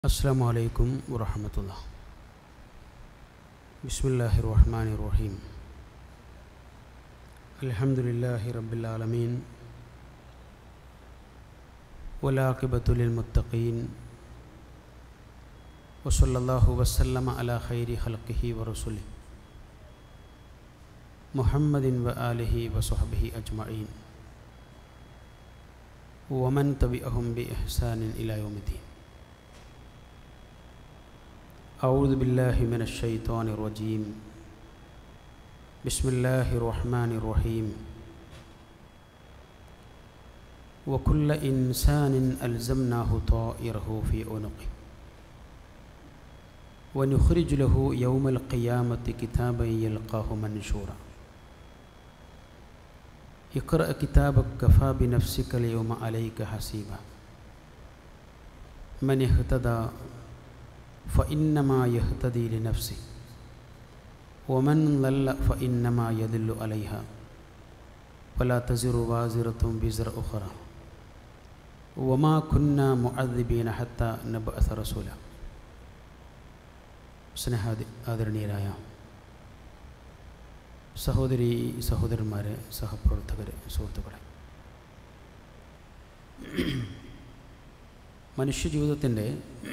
السلام عليكم ورحمة الله بسم الله الرحمن الرحيم الحمد لله رب العالمين والعاقبة للمتقين وصلى الله وسلم على خير خلقه ورسله محمد وآله وصحبه أجمعين ومن تبعهم بإحسان إلى يوم الدين أعوذ بالله من الشيطان الرجيم بسم الله الرحمن الرحيم وكل إنسان ألزمناه طائره في عنقه ونخرج له يوم القيامة كتابا يلقاه منشورا اقرأ كتابك كفى بنفسك اليوم عليك حسيبا من اهتدى فإنما يهتدي لنفسه ومن ضل فإنما يدل عليها ولا تزر وازرة بزر أخرى وما كنا معذبين حتى نبعث رسولا സ്നേഹാദി ആദരണീയരായ സഹോദരി സഹോദരന്മാരെ സഹപ്രവർത്തകരെ സുഹൃത്തുക്കളെ മനുഷ്യജീവിതത്തിൻ്റെ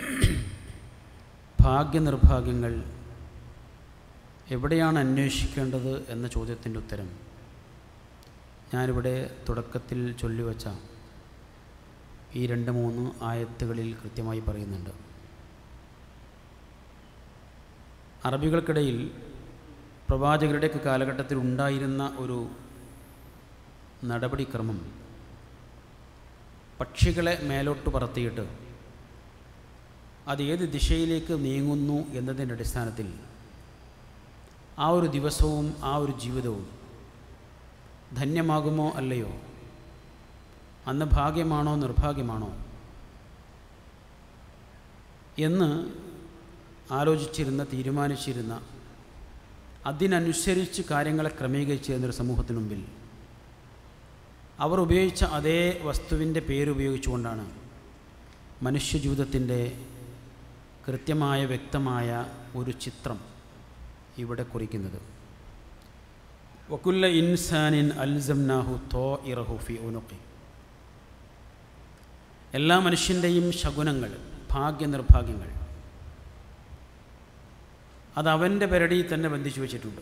ഭാഗ്യനിർഭാഗ്യങ്ങൾ എവിടെയാണ് അന്വേഷിക്കേണ്ടത് എന്ന ചോദ്യത്തിൻ്റെ ഉത്തരം ഞാനിവിടെ തുടക്കത്തിൽ ചൊല്ലിവച്ച ഈ രണ്ട് മൂന്ന് ആയത്തുകളിൽ കൃത്യമായി പറയുന്നുണ്ട് അറബികൾക്കിടയിൽ പ്രവാചകരുടെയൊക്കെ കാലഘട്ടത്തിൽ ഉണ്ടായിരുന്ന ഒരു നടപടിക്രമം പക്ഷികളെ മേലോട്ട് പറത്തിയിട്ട് അത് ഏത് ദിശയിലേക്ക് നീങ്ങുന്നു എന്നതിൻ്റെ അടിസ്ഥാനത്തിൽ ആ ഒരു ദിവസവും ആ ഒരു ജീവിതവും ധന്യമാകുമോ അല്ലയോ അന്ന് ഭാഗ്യമാണോ നിർഭാഗ്യമാണോ എന്ന് ആലോചിച്ചിരുന്ന തീരുമാനിച്ചിരുന്ന അതിനനുസരിച്ച് കാര്യങ്ങളെ ക്രമീകരിച്ചിരുന്നൊരു സമൂഹത്തിനു മുമ്പിൽ അവർ ഉപയോഗിച്ച അതേ വസ്തുവിൻ്റെ പേരുപയോഗിച്ചുകൊണ്ടാണ് മനുഷ്യജീവിതത്തിൻ്റെ കൃത്യമായ വ്യക്തമായ ഒരു ചിത്രം ഇവിടെ കുറിക്കുന്നത് വക്കുല്ല ഇൻസാനിൻ അൽസംനാഹു തോ ഇറഹുഫി ഉനുക്കി എല്ലാ മനുഷ്യൻ്റെയും ശകുനങ്ങൾ ഭാഗ്യനിർഭാഗ്യങ്ങൾ അത് അവൻ്റെ പെരടിയിൽ തന്നെ ബന്ധിച്ചു വച്ചിട്ടുണ്ട്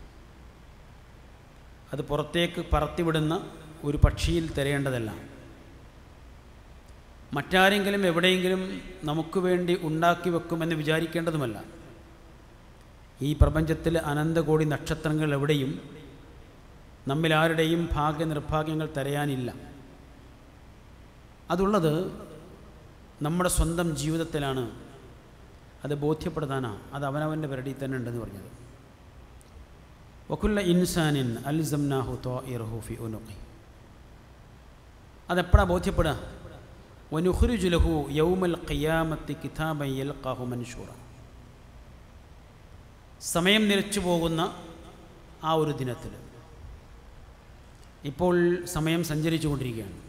അത് പുറത്തേക്ക് പറത്തിവിടുന്ന ഒരു പക്ഷിയിൽ തിരയേണ്ടതല്ല മറ്റാരെങ്കിലും എവിടെയെങ്കിലും നമുക്ക് വേണ്ടി ഉണ്ടാക്കി വെക്കുമെന്ന് വിചാരിക്കേണ്ടതുമല്ല ഈ പ്രപഞ്ചത്തിലെ അനന്തകോടി നക്ഷത്രങ്ങൾ എവിടെയും നമ്മിൽ ആരുടെയും ഭാഗ്യ നിർഭാഗ്യങ്ങൾ തിരയാനില്ല അതുള്ളത് നമ്മുടെ സ്വന്തം ജീവിതത്തിലാണ് അത് ബോധ്യപ്പെടുത്താനാണ് അത് അവനവൻ്റെ പെരടി തന്നെ ഉണ്ടെന്ന് പറഞ്ഞത് വക്കുല്ല ഇൻസാനിൻ അൽസംനാഹു തോ ഇറഹുഫി ഉനുഖി അതെപ്പോഴാണ് ബോധ്യപ്പെടുക വനുഹുരുജുലഹു യൗമൽ ഖിയാമത്തി കിതാബൻ യൽഖാഹു മൻഷൂറ സമയം നിലച്ചു പോകുന്ന ആ ഒരു ദിനത്തിൽ ഇപ്പോൾ സമയം സഞ്ചരിച്ചു കൊണ്ടിരിക്കുകയാണ്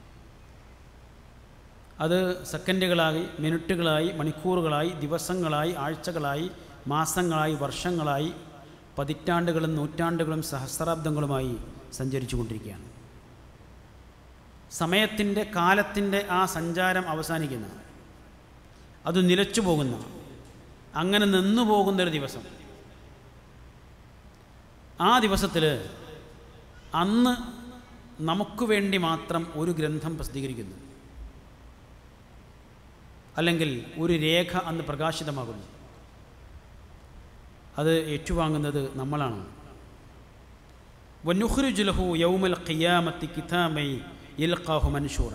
അത് സെക്കൻഡുകളായി മിനിറ്റുകളായി മണിക്കൂറുകളായി ദിവസങ്ങളായി ആഴ്ചകളായി മാസങ്ങളായി വർഷങ്ങളായി പതിറ്റാണ്ടുകളും നൂറ്റാണ്ടുകളും സഹസ്രാബ്ദങ്ങളുമായി സഞ്ചരിച്ചു കൊണ്ടിരിക്കുകയാണ് സമയത്തിൻ്റെ കാലത്തിൻ്റെ ആ സഞ്ചാരം അവസാനിക്കുന്ന അത് നിലച്ചു പോകുന്ന അങ്ങനെ നിന്നു പോകുന്നൊരു ദിവസം ആ ദിവസത്തിൽ അന്ന് നമുക്ക് വേണ്ടി മാത്രം ഒരു ഗ്രന്ഥം പ്രസിദ്ധീകരിക്കുന്നു അല്ലെങ്കിൽ ഒരു രേഖ അന്ന് പ്രകാശിതമാകുന്നു അത് ഏറ്റുവാങ്ങുന്നത് നമ്മളാണ് വന്നുഹ്രുജുലഹു യൗമൽ ഖിയാമത്തി കിതാമൈ ഇൽഖാഹു മൻഷൂറ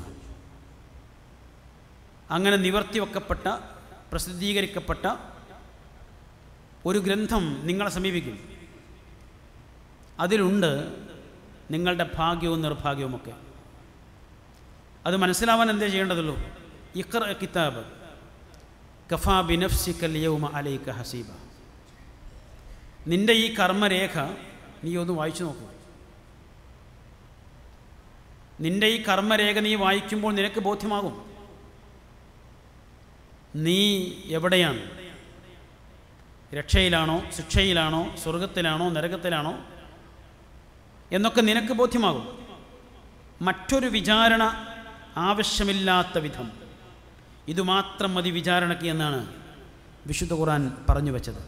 അങ്ങനെ നിവർത്തിവെക്കപ്പെട്ട പ്രസിദ്ധീകരിക്കപ്പെട്ട ഒരു ഗ്രന്ഥം നിങ്ങളെ സമീപിക്കും അതിലുണ്ട് നിങ്ങളുടെ ഭാഗ്യവും നിർഭാഗ്യവുമൊക്കെ അത് മനസ്സിലാവാൻ എന്തേ ചെയ്യേണ്ടതുള്ളൂ ഇഖ്റ കിതാബ് കഫാ ബിനഫ്സിക്കൽ യൗമ അലൈക ഹസീബ നിന്റെ ഈ കർമ്മരേഖ നീ ഒന്ന് വായിച്ചു നോക്കൂ നിന്റെ ഈ കർമ്മരേഖ നീ വായിക്കുമ്പോൾ നിനക്ക് ബോധ്യമാകും നീ എവിടെയാണ് രക്ഷയിലാണോ ശിക്ഷയിലാണോ സ്വർഗത്തിലാണോ നരകത്തിലാണോ എന്നൊക്കെ നിനക്ക് ബോധ്യമാകും മറ്റൊരു വിചാരണ ആവശ്യമില്ലാത്ത വിധം ഇതുമാത്രം മതി വിചാരണയ്ക്ക് എന്നാണ് വിശുദ്ധ ഖുർആൻ പറഞ്ഞു വെച്ചത്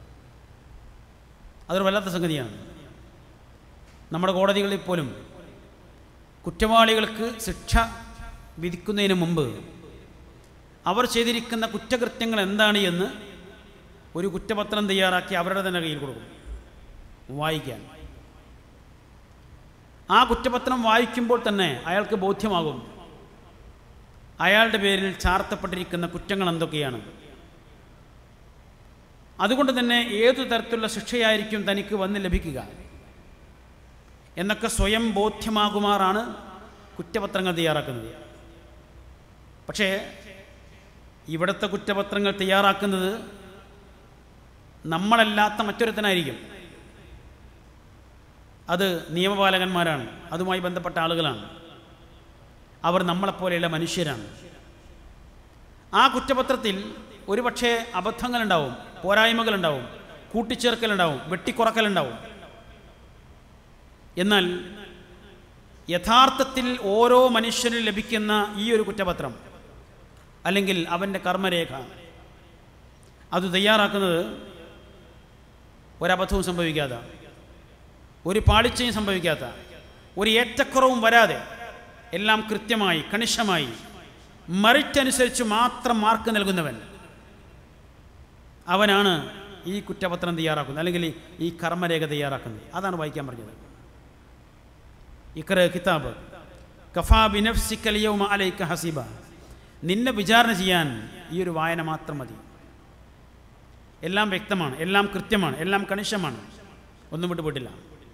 അതൊരു വല്ലാത്ത സംഗതിയാണ് നമ്മുടെ കോടതികളിൽ പോലും കുറ്റവാളികൾക്ക് ശിക്ഷ വിധിക്കുന്നതിന് മുമ്പ് അവർ ചെയ്തിരിക്കുന്ന കുറ്റകൃത്യങ്ങൾ എന്താണ് എന്ന് ഒരു കുറ്റപത്രം തയ്യാറാക്കി അവരുടെ തന്നെ കയ്യിൽ കൊടുക്കും വായിക്കാൻ ആ കുറ്റപത്രം വായിക്കുമ്പോൾ തന്നെ അയാൾക്ക് ബോധ്യമാകും അയാളുടെ പേരിൽ ചാർത്തപ്പെട്ടിരിക്കുന്ന കുറ്റങ്ങൾ എന്തൊക്കെയാണ് അതുകൊണ്ട് തന്നെ ഏതു തരത്തിലുള്ള ശിക്ഷയായിരിക്കും തനിക്ക് വന്ന് ലഭിക്കുക എന്നൊക്കെ സ്വയം ബോധ്യമാകുമാറാണ് കുറ്റപത്രങ്ങൾ തയ്യാറാക്കുന്നത് പക്ഷേ ഇവിടുത്തെ കുറ്റപത്രങ്ങൾ തയ്യാറാക്കുന്നത് നമ്മളല്ലാത്ത മറ്റൊരുത്തനായിരിക്കും അത് നിയമപാലകന്മാരാണ് അതുമായി ബന്ധപ്പെട്ട ആളുകളാണ് അവർ നമ്മളെപ്പോലെയുള്ള മനുഷ്യരാണ് ആ കുറ്റപത്രത്തിൽ ഒരുപക്ഷെ അബദ്ധങ്ങളുണ്ടാവും പോരായ്മകളുണ്ടാവും കൂട്ടിച്ചേർക്കലുണ്ടാവും വെട്ടിക്കുറക്കലുണ്ടാവും എന്നാൽ യഥാർത്ഥത്തിൽ ഓരോ മനുഷ്യനും ലഭിക്കുന്ന ഈ ഒരു കുറ്റപത്രം അല്ലെങ്കിൽ അവൻ്റെ കർമ്മരേഖ അത് തയ്യാറാക്കുന്നത് ഒരബദ്ധവും സംഭവിക്കാത്ത ഒരു പാളിച്ചയും സംഭവിക്കാത്ത ഒരു ഏറ്റക്കുറവും വരാതെ എല്ലാം കൃത്യമായി കണിശമായി മറിറ്റനുസരിച്ച് മാത്രം മാർക്ക് നൽകുന്നവൻ അവനാണ് ഈ കുറ്റപത്രം തയ്യാറാക്കുന്നത് അല്ലെങ്കിൽ ഈ കർമ്മരേഖ തയ്യാറാക്കുന്നത് അതാണ് വായിക്കാൻ പറഞ്ഞത് ഇക്കറ കിതാബ് കഫാ ബിനഫ്സിക്കലിയവും അലൈക്ക ഹസീബ നിന്നെ വിചാരണ ചെയ്യാൻ ഈ ഒരു വായന മാത്രം മതി എല്ലാം വ്യക്തമാണ് എല്ലാം കൃത്യമാണ് എല്ലാം കണിശമാണ് ഒന്നും വിട്ടുപോയിട്ടില്ല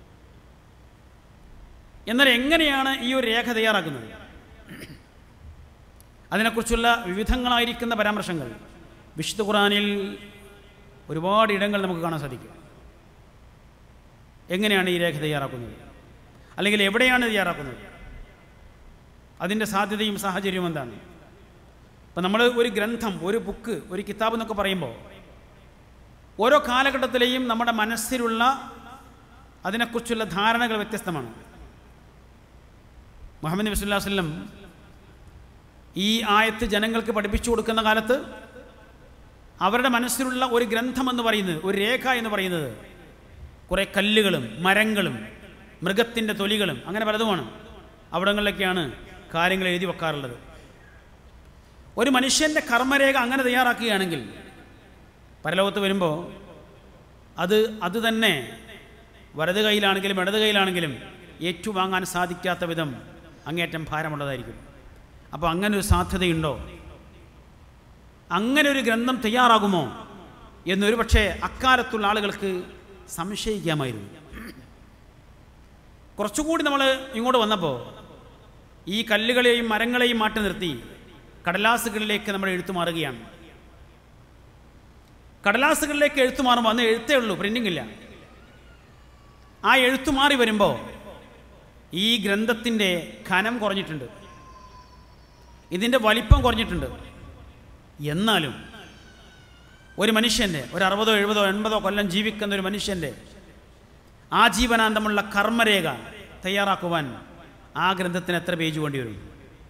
എന്നാൽ എങ്ങനെയാണ് ഈ ഒരു രേഖ തയ്യാറാക്കുന്നത് അതിനെക്കുറിച്ചുള്ള വിവിധങ്ങളായിരിക്കുന്ന പരാമർശങ്ങൾ വിശുദ്ധ ഖുറാനിൽ ഒരുപാട് ഇടങ്ങൾ നമുക്ക് കാണാൻ സാധിക്കും എങ്ങനെയാണ് ഈ രേഖ തയ്യാറാക്കുന്നത് അല്ലെങ്കിൽ എവിടെയാണ് തയ്യാറാക്കുന്നത് അതിൻ്റെ സാധ്യതയും സാഹചര്യവും എന്താണ് അപ്പം നമ്മൾ ഒരു ഗ്രന്ഥം ഒരു ബുക്ക് ഒരു കിതാബ് എന്നൊക്കെ പറയുമ്പോൾ ഓരോ കാലഘട്ടത്തിലെയും നമ്മുടെ മനസ്സിലുള്ള അതിനെക്കുറിച്ചുള്ള ധാരണകൾ വ്യത്യസ്തമാണ് മുഹമ്മദ് നബി സല്ലല്ലാഹു അലൈഹി വസല്ലം ഈ ആയത്ത് ജനങ്ങൾക്ക് പഠിപ്പിച്ചു കൊടുക്കുന്ന കാലത്ത് അവരുടെ മനസ്സിലുള്ള ഒരു ഗ്രന്ഥം എന്ന് പറയുന്നത് ഒരു രേഖ എന്ന് പറയുന്നത് കുറേ കല്ലുകളും മരങ്ങളും മൃഗത്തിൻ്റെ തൊലികളും അങ്ങനെ പലതുമാണ് അവിടങ്ങളിലൊക്കെയാണ് കാര്യങ്ങൾ എഴുതി വെക്കാറുള്ളത് ഒരു മനുഷ്യൻ്റെ കർമ്മരേഖ അങ്ങനെ തയ്യാറാക്കുകയാണെങ്കിൽ പരലോകത്ത് വരുമ്പോൾ അത് അത് തന്നെ വലത് കൈയിലാണെങ്കിലും ഇടത് കൈയിലാണെങ്കിലും ഏറ്റുവാങ്ങാൻ സാധിക്കാത്ത വിധം അങ്ങേറ്റം ഭാരമുള്ളതായിരിക്കും അപ്പോൾ അങ്ങനെ ഒരു സാധ്യതയുണ്ടോ അങ്ങനെ ഒരു ഗ്രന്ഥം തയ്യാറാകുമോ എന്നൊരു പക്ഷേ അക്കാലത്തുള്ള ആളുകൾക്ക് സംശയിക്കാമായിരുന്നു കുറച്ചുകൂടി നമ്മൾ ഇങ്ങോട്ട് വന്നപ്പോൾ ഈ കല്ലുകളെയും മരങ്ങളെയും മാറ്റി നിർത്തി കടലാസുകളിലേക്ക് നമ്മൾ എഴുത്തു മാറുകയാണ് കടലാസുകളിലേക്ക് എഴുത്തു മാറുമ്പോൾ അന്ന് എഴുത്തേ ഉള്ളൂ പ്രിൻറ്റിംഗ് ഇല്ല ആ എഴുത്തു മാറി വരുമ്പോൾ ഈ ഗ്രന്ഥത്തിൻ്റെ ഖനം കുറഞ്ഞിട്ടുണ്ട് ഇതിൻ്റെ വലിപ്പം കുറഞ്ഞിട്ടുണ്ട് എന്നാലും ഒരു മനുഷ്യൻ്റെ ഒരു അറുപതോ എഴുപതോ എൺപതോ കൊല്ലം ജീവിക്കുന്ന ഒരു മനുഷ്യൻ്റെ ആജീവനാന്തമുള്ള കർമ്മരേഖ തയ്യാറാക്കുവാൻ ആ ഗ്രന്ഥത്തിന് എത്ര പേജ് വേണ്ടി വരും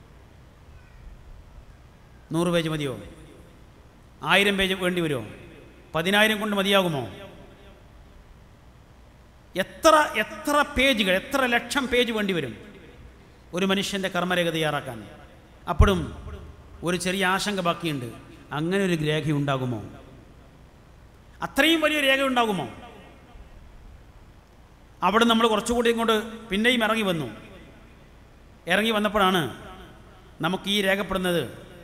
നൂറ് പേജ് മതിയോ ആയിരം പേജ് വേണ്ടി വരുമോ പതിനായിരം കൊണ്ട് മതിയാകുമോ എത്ര എത്ര പേജുകൾ എത്ര ലക്ഷം പേജ് വേണ്ടി വരും ഒരു മനുഷ്യൻ്റെ കർമ്മരേഖ തയ്യാറാക്കാൻ അപ്പോഴും ഒരു ചെറിയ ആശങ്ക ബാക്കിയുണ്ട് അങ്ങനെ ഒരു രേഖ ഉണ്ടാകുമോ അത്രയും വലിയ രേഖ ഉണ്ടാകുമോ അവിടെ നമ്മൾ കുറച്ചുകൂടി ഇങ്ങോട്ട് പിന്നെയും ഇറങ്ങി വന്നു ഇറങ്ങി വന്നപ്പോഴാണ് നമുക്ക് ഈ രേഖപ്പെടുന്നത്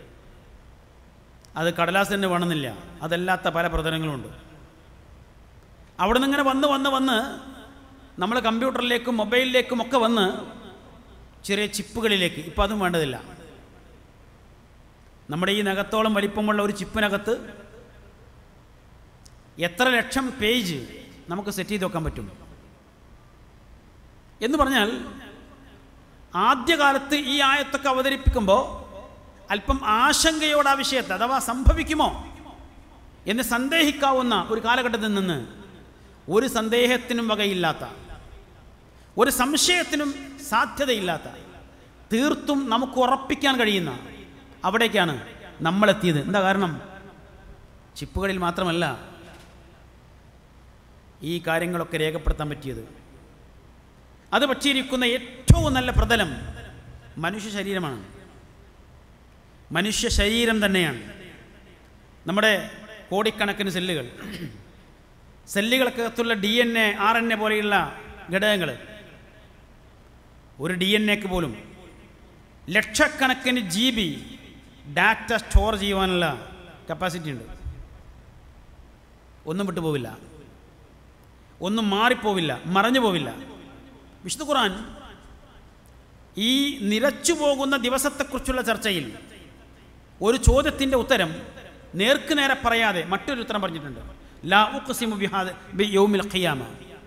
അത് കടലാസ് തന്നെ വേണമെന്നില്ല അതല്ലാത്ത പല പ്രതലങ്ങളുണ്ട് അവിടെ നിന്ന് ഇങ്ങനെ വന്ന് വന്ന് വന്ന് നമ്മൾ കമ്പ്യൂട്ടറിലേക്കും മൊബൈലിലേക്കും ഒക്കെ വന്ന് ചെറിയ ചിപ്പുകളിലേക്ക് ഇപ്പം അതും വേണ്ടതില്ല നമ്മുടെ ഈ നഖത്തോളം വലിപ്പമുള്ള ഒരു ചിപ്പിനകത്ത് എത്ര ലക്ഷം പേജ് നമുക്ക് സെറ്റ് ചെയ്ത് വെക്കാൻ പറ്റും എന്ന് പറഞ്ഞാൽ ആദ്യകാലത്ത് ഈ ആയത്തൊക്കെ അവതരിപ്പിക്കുമ്പോൾ അല്പം ആശങ്കയോട് ആ വിഷയത്തെ അഥവാ സംഭവിക്കുമോ എന്ന് സന്ദേഹിക്കാവുന്ന ഒരു കാലഘട്ടത്തിൽ നിന്ന് ഒരു സന്ദേഹത്തിനും വകയില്ലാത്ത ഒരു സംശയത്തിനും സാധ്യതയില്ലാത്ത തീർത്തും നമുക്ക് ഉറപ്പിക്കാൻ കഴിയുന്ന അവിടേക്കാണ് നമ്മളെത്തിയത് എന്താ കാരണം ചിപ്പുകളിൽ മാത്രമല്ല ഈ കാര്യങ്ങളൊക്കെ രേഖപ്പെടുത്താൻ പറ്റിയത് അത് പറ്റിയിരിക്കുന്ന ഏറ്റവും നല്ല പ്രതലം മനുഷ്യ ശരീരമാണ് മനുഷ്യ ശരീരം തന്നെയാണ് നമ്മുടെ കോടിക്കണക്കിന് സെല്ലുകൾ സെല്ലുകൾക്കകത്തുള്ള D N A R N A പോലെയുള്ള ഘടകങ്ങൾ ഒരു ഡി എൻ എക്ക് പോലും ലക്ഷക്കണക്കിന് ജി ബി ഡാറ്റ സ്റ്റോർ ചെയ്യുവാനുള്ള കപ്പാസിറ്റി ഉണ്ട് ഒന്നും വിട്ടുപോവില്ല ഒന്നും മാറിപ്പോവില്ല മറഞ്ഞു പോവില്ല വിശുദ്ധ ഖുർആൻ ഈ നിരച്ചു പോകുന്ന ദിവസത്തെക്കുറിച്ചുള്ള ചർച്ചയിൽ ഒരു ചോദ്യത്തിൻ്റെ ഉത്തരം നേർക്ക് നേരെ പറയാതെ മറ്റൊരു ഉത്തരം പറഞ്ഞിട്ടുണ്ട് ലാ ഉഖ്സിമു ബിഹാദ ബി യൗമിൽ ഖിയാമ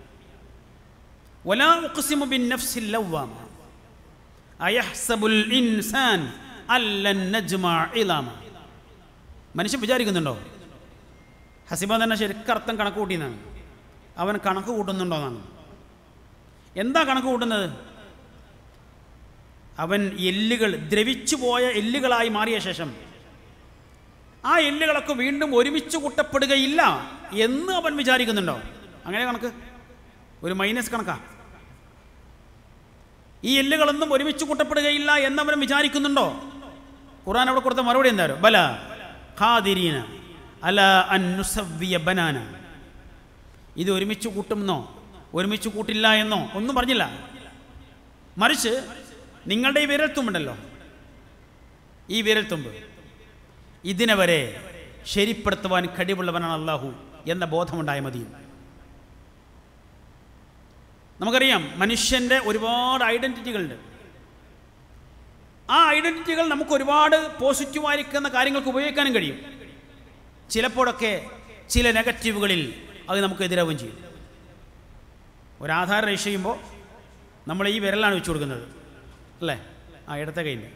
വലാ ഉഖ്സിമു ബിൻ നഫ്സിൽ ലവ്വാമ അയഹ്സബുൽ ഇൻസാൻ അല്ലൻ നജ്മഅ ഇലാമ മനുഷ്യൻ വിചാരിക്കുന്നുണ്ടോ ഹസിബ തന്നെ ശരിക്കർത്ഥം കണക്ക് കൂട്ടിയെന്നാണ് അവൻ കണക്ക് കൂട്ടുന്നുണ്ടോ എന്നാണ് എന്താ കണക്ക് കൂട്ടുന്നത് അവൻ എല്ലുകൾ ദ്രവിച്ചു പോയ എല്ലുകളായി മാറിയ ശേഷം ആ എല്ലുകളൊക്കെ വീണ്ടും ഒരുമിച്ച് കൂട്ടപ്പെടുകയില്ല എന്ന് അവൻ വിചാരിക്കുന്നുണ്ടോ അങ്ങനെ കണക്ക് ഒരു മൈനസ് കണക്കാ ഈ എല്ലുകളൊന്നും ഒരുമിച്ച് കൂട്ടപ്പെടുകയില്ല എന്നവൻ വിചാരിക്കുന്നുണ്ടോ ഖുർആൻ അവിടെ കൊടുത്ത മറുപടി എന്താരോ ബല ഖാദിരീന അല അന്നുസവ്വിയ ബനാന ഇത് ഒരുമിച്ച് കൂട്ടുമെന്നോ ഒരുമിച്ച് കൂട്ടില്ല എന്നോ ഒന്നും പറഞ്ഞില്ല മറിച്ച് നിങ്ങളുടെ ഈ വിരൽത്തുമ്പുണ്ടല്ലോ ഈ വിരൽത്തുമ്പ് ഇതിനെ വരെ ശരിപ്പെടുത്തുവാൻ കഴിവുള്ളവനാണ് അള്ളാഹു എന്ന ബോധമുണ്ടായ മതിയും നമുക്കറിയാം മനുഷ്യൻ്റെ ഒരുപാട് ഐഡൻറ്റിറ്റികളുണ്ട് ആ ഐഡൻറ്റിറ്റികൾ നമുക്ക് ഒരുപാട് പോസിറ്റീവായിരിക്കുന്ന കാര്യങ്ങൾക്ക് ഉപയോഗിക്കാനും കഴിയും ചിലപ്പോഴൊക്കെ ചില നെഗറ്റീവുകളിൽ അത് നമുക്ക് എതിരാവുകയും ചെയ്യും ഒരാധാരം രജിസ്റ്റർ ചെയ്യുമ്പോൾ നമ്മൾ ഈ വിരലാണ് വെച്ച് കൊടുക്കുന്നത് അല്ലേ ആ ഇടത്തെ കയ്യിൽ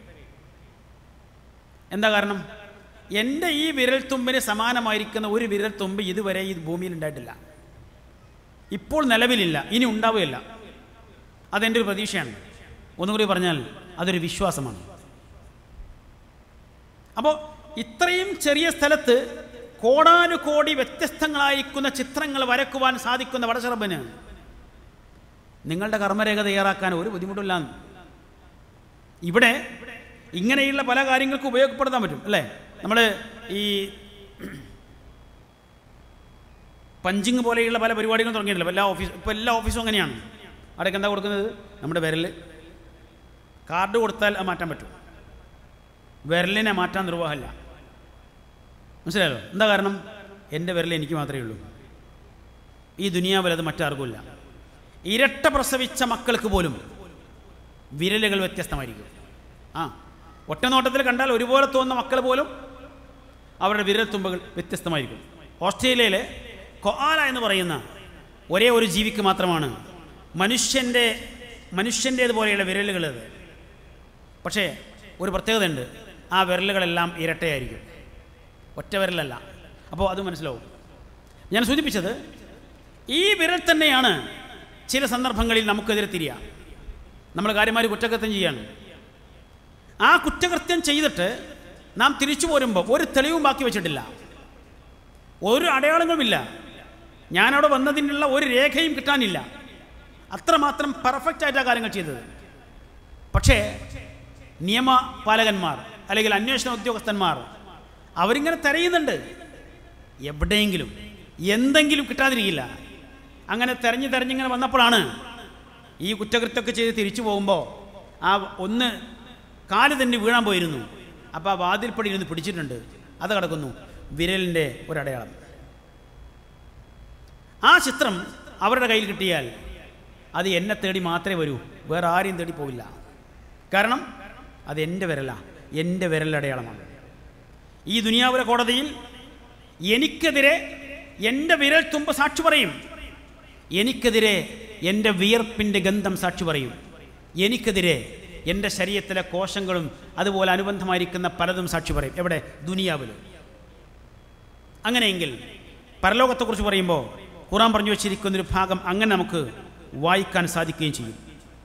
എന്താ കാരണം എൻ്റെ ഈ വിരൽത്തുമ്പിന് സമാനമായിരിക്കുന്ന ഒരു വിരൽത്തുമ്പ് ഇതുവരെ ഈ ഭൂമിയിൽ ഉണ്ടായിട്ടില്ല ഇപ്പോൾ നിലവിലില്ല ഇനി ഉണ്ടാവുകയില്ല അതെൻ്റെ ഒരു പ്രതീക്ഷയാണ് ഒന്നുകൂടി പറഞ്ഞാൽ അതൊരു വിശ്വാസമാണ് അപ്പോൾ ഇത്രയും ചെറിയ സ്ഥലത്ത് കോടാനുകോടി വ്യത്യസ്തങ്ങളായിരിക്കുന്ന ചിത്രങ്ങൾ വരക്കുവാൻ സാധിക്കുന്ന വടച്ചറബന് നിങ്ങളുടെ കർമ്മരേഖ തയ്യാറാക്കാൻ ഒരു ബുദ്ധിമുട്ടില്ല ഇവിടെ ഇങ്ങനെയുള്ള പല കാര്യങ്ങൾക്കും ഉപയോഗപ്പെടുത്താൻ പറ്റും അല്ലേ നമ്മൾ ഈ പഞ്ചിങ് പോലെയുള്ള പല പരിപാടികളും തുടങ്ങിയിട്ടില്ല എല്ലാ ഓഫീസ് ഇപ്പോൾ എല്ലാ ഓഫീസും അങ്ങനെയാണ് അവിടേക്ക് എന്താ കൊടുക്കുന്നത് നമ്മുടെ വിരൽ കാർഡ് കൊടുത്താൽ അത് മാറ്റാൻ പറ്റും വിരലിനെ മാറ്റാൻ നിർവാഹമില്ല മനസ്സിലായല്ലോ എന്താ കാരണം എൻ്റെ വിരൽ എനിക്ക് മാത്രമേ ഉള്ളൂ ഈ ദുനിയാവിൽ അത് മറ്റാർക്കുമില്ല ഇരട്ട പ്രസവിച്ച മക്കൾക്ക് പോലും വിരലുകൾ വ്യത്യസ്തമായിരിക്കും ആ ഒറ്റനോട്ടത്തിൽ കണ്ടാൽ ഒരുപോലെ തോന്നുന്ന മക്കൾ പോലും അവരുടെ വിരൽത്തുമ്പുകൾ വ്യത്യസ്തമായിരിക്കും ഓസ്ട്രേലിയയിലെ കൊആല എന്ന് പറയുന്ന ഒരേ ഒരു ജീവിക്ക് മാത്രമാണ് മനുഷ്യൻ്റെ മനുഷ്യൻ്റേതുപോലെയുള്ള വിരലുകൾ പക്ഷേ ഒരു പ്രത്യേകതയുണ്ട് ആ വിരലുകളെല്ലാം ഇരട്ടയായിരിക്കും ഒറ്റ വിരലല്ല അപ്പോൾ അത് മനസ്സിലാവും ഞാൻ സൂചിപ്പിച്ചത് ഈ വിരൽ തന്നെയാണ് ചില സന്ദർഭങ്ങളിൽ നമുക്കെതിരെ തിരിയുക നമ്മൾ കാര്യമായി കുറ്റകൃത്യം ചെയ്യാണ് ആ കുറ്റകൃത്യം ചെയ്തിട്ട് നാം തിരിച്ചു പോരുമ്പോൾ ഒരു തെളിവും ബാക്കി വെച്ചിട്ടില്ല ഒരു അടയാളങ്ങളുമില്ല ഞാനവിടെ വന്നതിനുള്ള ഒരു രേഖയും കിട്ടാനില്ല അത്രമാത്രം പെർഫെക്റ്റ് ആയിട്ടാണ് കാര്യങ്ങൾ ചെയ്തത് പക്ഷേ നിയമപാലകന്മാർ അല്ലെങ്കിൽ അന്വേഷണ ഉദ്യോഗസ്ഥന്മാർ അവരിങ്ങനെ തിരയുന്നുണ്ട് എവിടെയെങ്കിലും എന്തെങ്കിലും കിട്ടാതിരിക്കില്ല അങ്ങനെ തെരഞ്ഞു തെരഞ്ഞിങ്ങനെ വന്നപ്പോഴാണ് ഈ കുറ്റകൃത്യമൊക്കെ ചെയ്ത് തിരിച്ചു പോകുമ്പോൾ ആ ഒന്ന് കാല് തന്നെ വീഴാൻ പോയിരുന്നു അപ്പോൾ ആ വാതിൽപ്പടി ഇരുന്ന് പിടിച്ചിട്ടുണ്ട് അത് കിടക്കുന്നു വിരലിൻ്റെ ഒരടയാളം ആ ചിത്രം അവരുടെ കയ്യിൽ കിട്ടിയാൽ അത് എന്നെ തേടി മാത്രമേ വരൂ വേറെ ആരെയും തേടി പോവില്ല കാരണം അത് എൻ്റെ വിരല എൻ്റെ വിരലടയാളമാണ് ഈ ദുനിയാവിലെ കോടതിയിൽ എനിക്കെതിരെ എൻ്റെ വിരൽ തുമ്പ് സാക്ഷി പറയും എനിക്കെതിരെ എൻ്റെ വിയർപ്പിൻ്റെ ഗന്ധം സാക്ഷി പറയും എനിക്കെതിരെ എൻ്റെ ശരീരത്തിലെ കോശങ്ങളും അതുപോലെ അനുബന്ധമായിരിക്കുന്ന പലതും സാക്ഷി പറയും എവിടെ ദുനിയാവിൽ അങ്ങനെയെങ്കിൽ പരലോകത്തെക്കുറിച്ച് പറയുമ്പോൾ ഖുറാൻ പറഞ്ഞു വച്ചിരിക്കുന്നൊരു ഭാഗം അങ്ങനെ നമുക്ക് വായിക്കാൻ സാധിക്കുകയും ചെയ്യും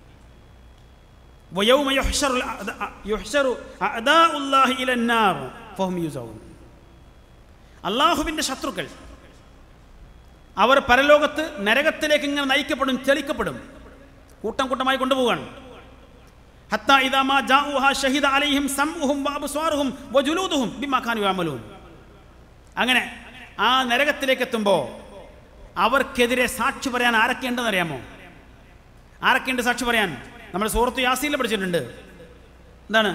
ويوم يحشر الأعداء- يحشر أعداء الله إلى النار فهم يوزعون അള്ളാഹുവിൻ്റെ ശത്രുക്കൾ അവർ പരലോകത്ത് നരകത്തിലേക്ക് ഇങ്ങനെ നയിക്കപ്പെടും ചലിക്കപ്പെടും കൂട്ടം കൂട്ടമായി കൊണ്ടുപോവുകയാണ് ഹത്താ ഇദാ മാ ജാഊഹാ ഷഹിദ അലൈഹിം സംഉഹും വഅബ്സ്വാറുഹും വജുലൂദുഹും ബിമാ കാനൂ യഅമലൂൻ അങ്ങനെ ആ നരകത്തിലേക്ക് എത്തുമ്പോൾ അവർക്കെതിരെ സാക്ഷി പറയാൻ ആരൊക്കെയുണ്ടെന്ന് അറിയാമോ ആരൊക്കെയുണ്ട് സാക്ഷി പറയാൻ നമ്മൾ സൂറത്ത് യാസീൽ പഠിച്ചിട്ടുണ്ട് എന്താണ്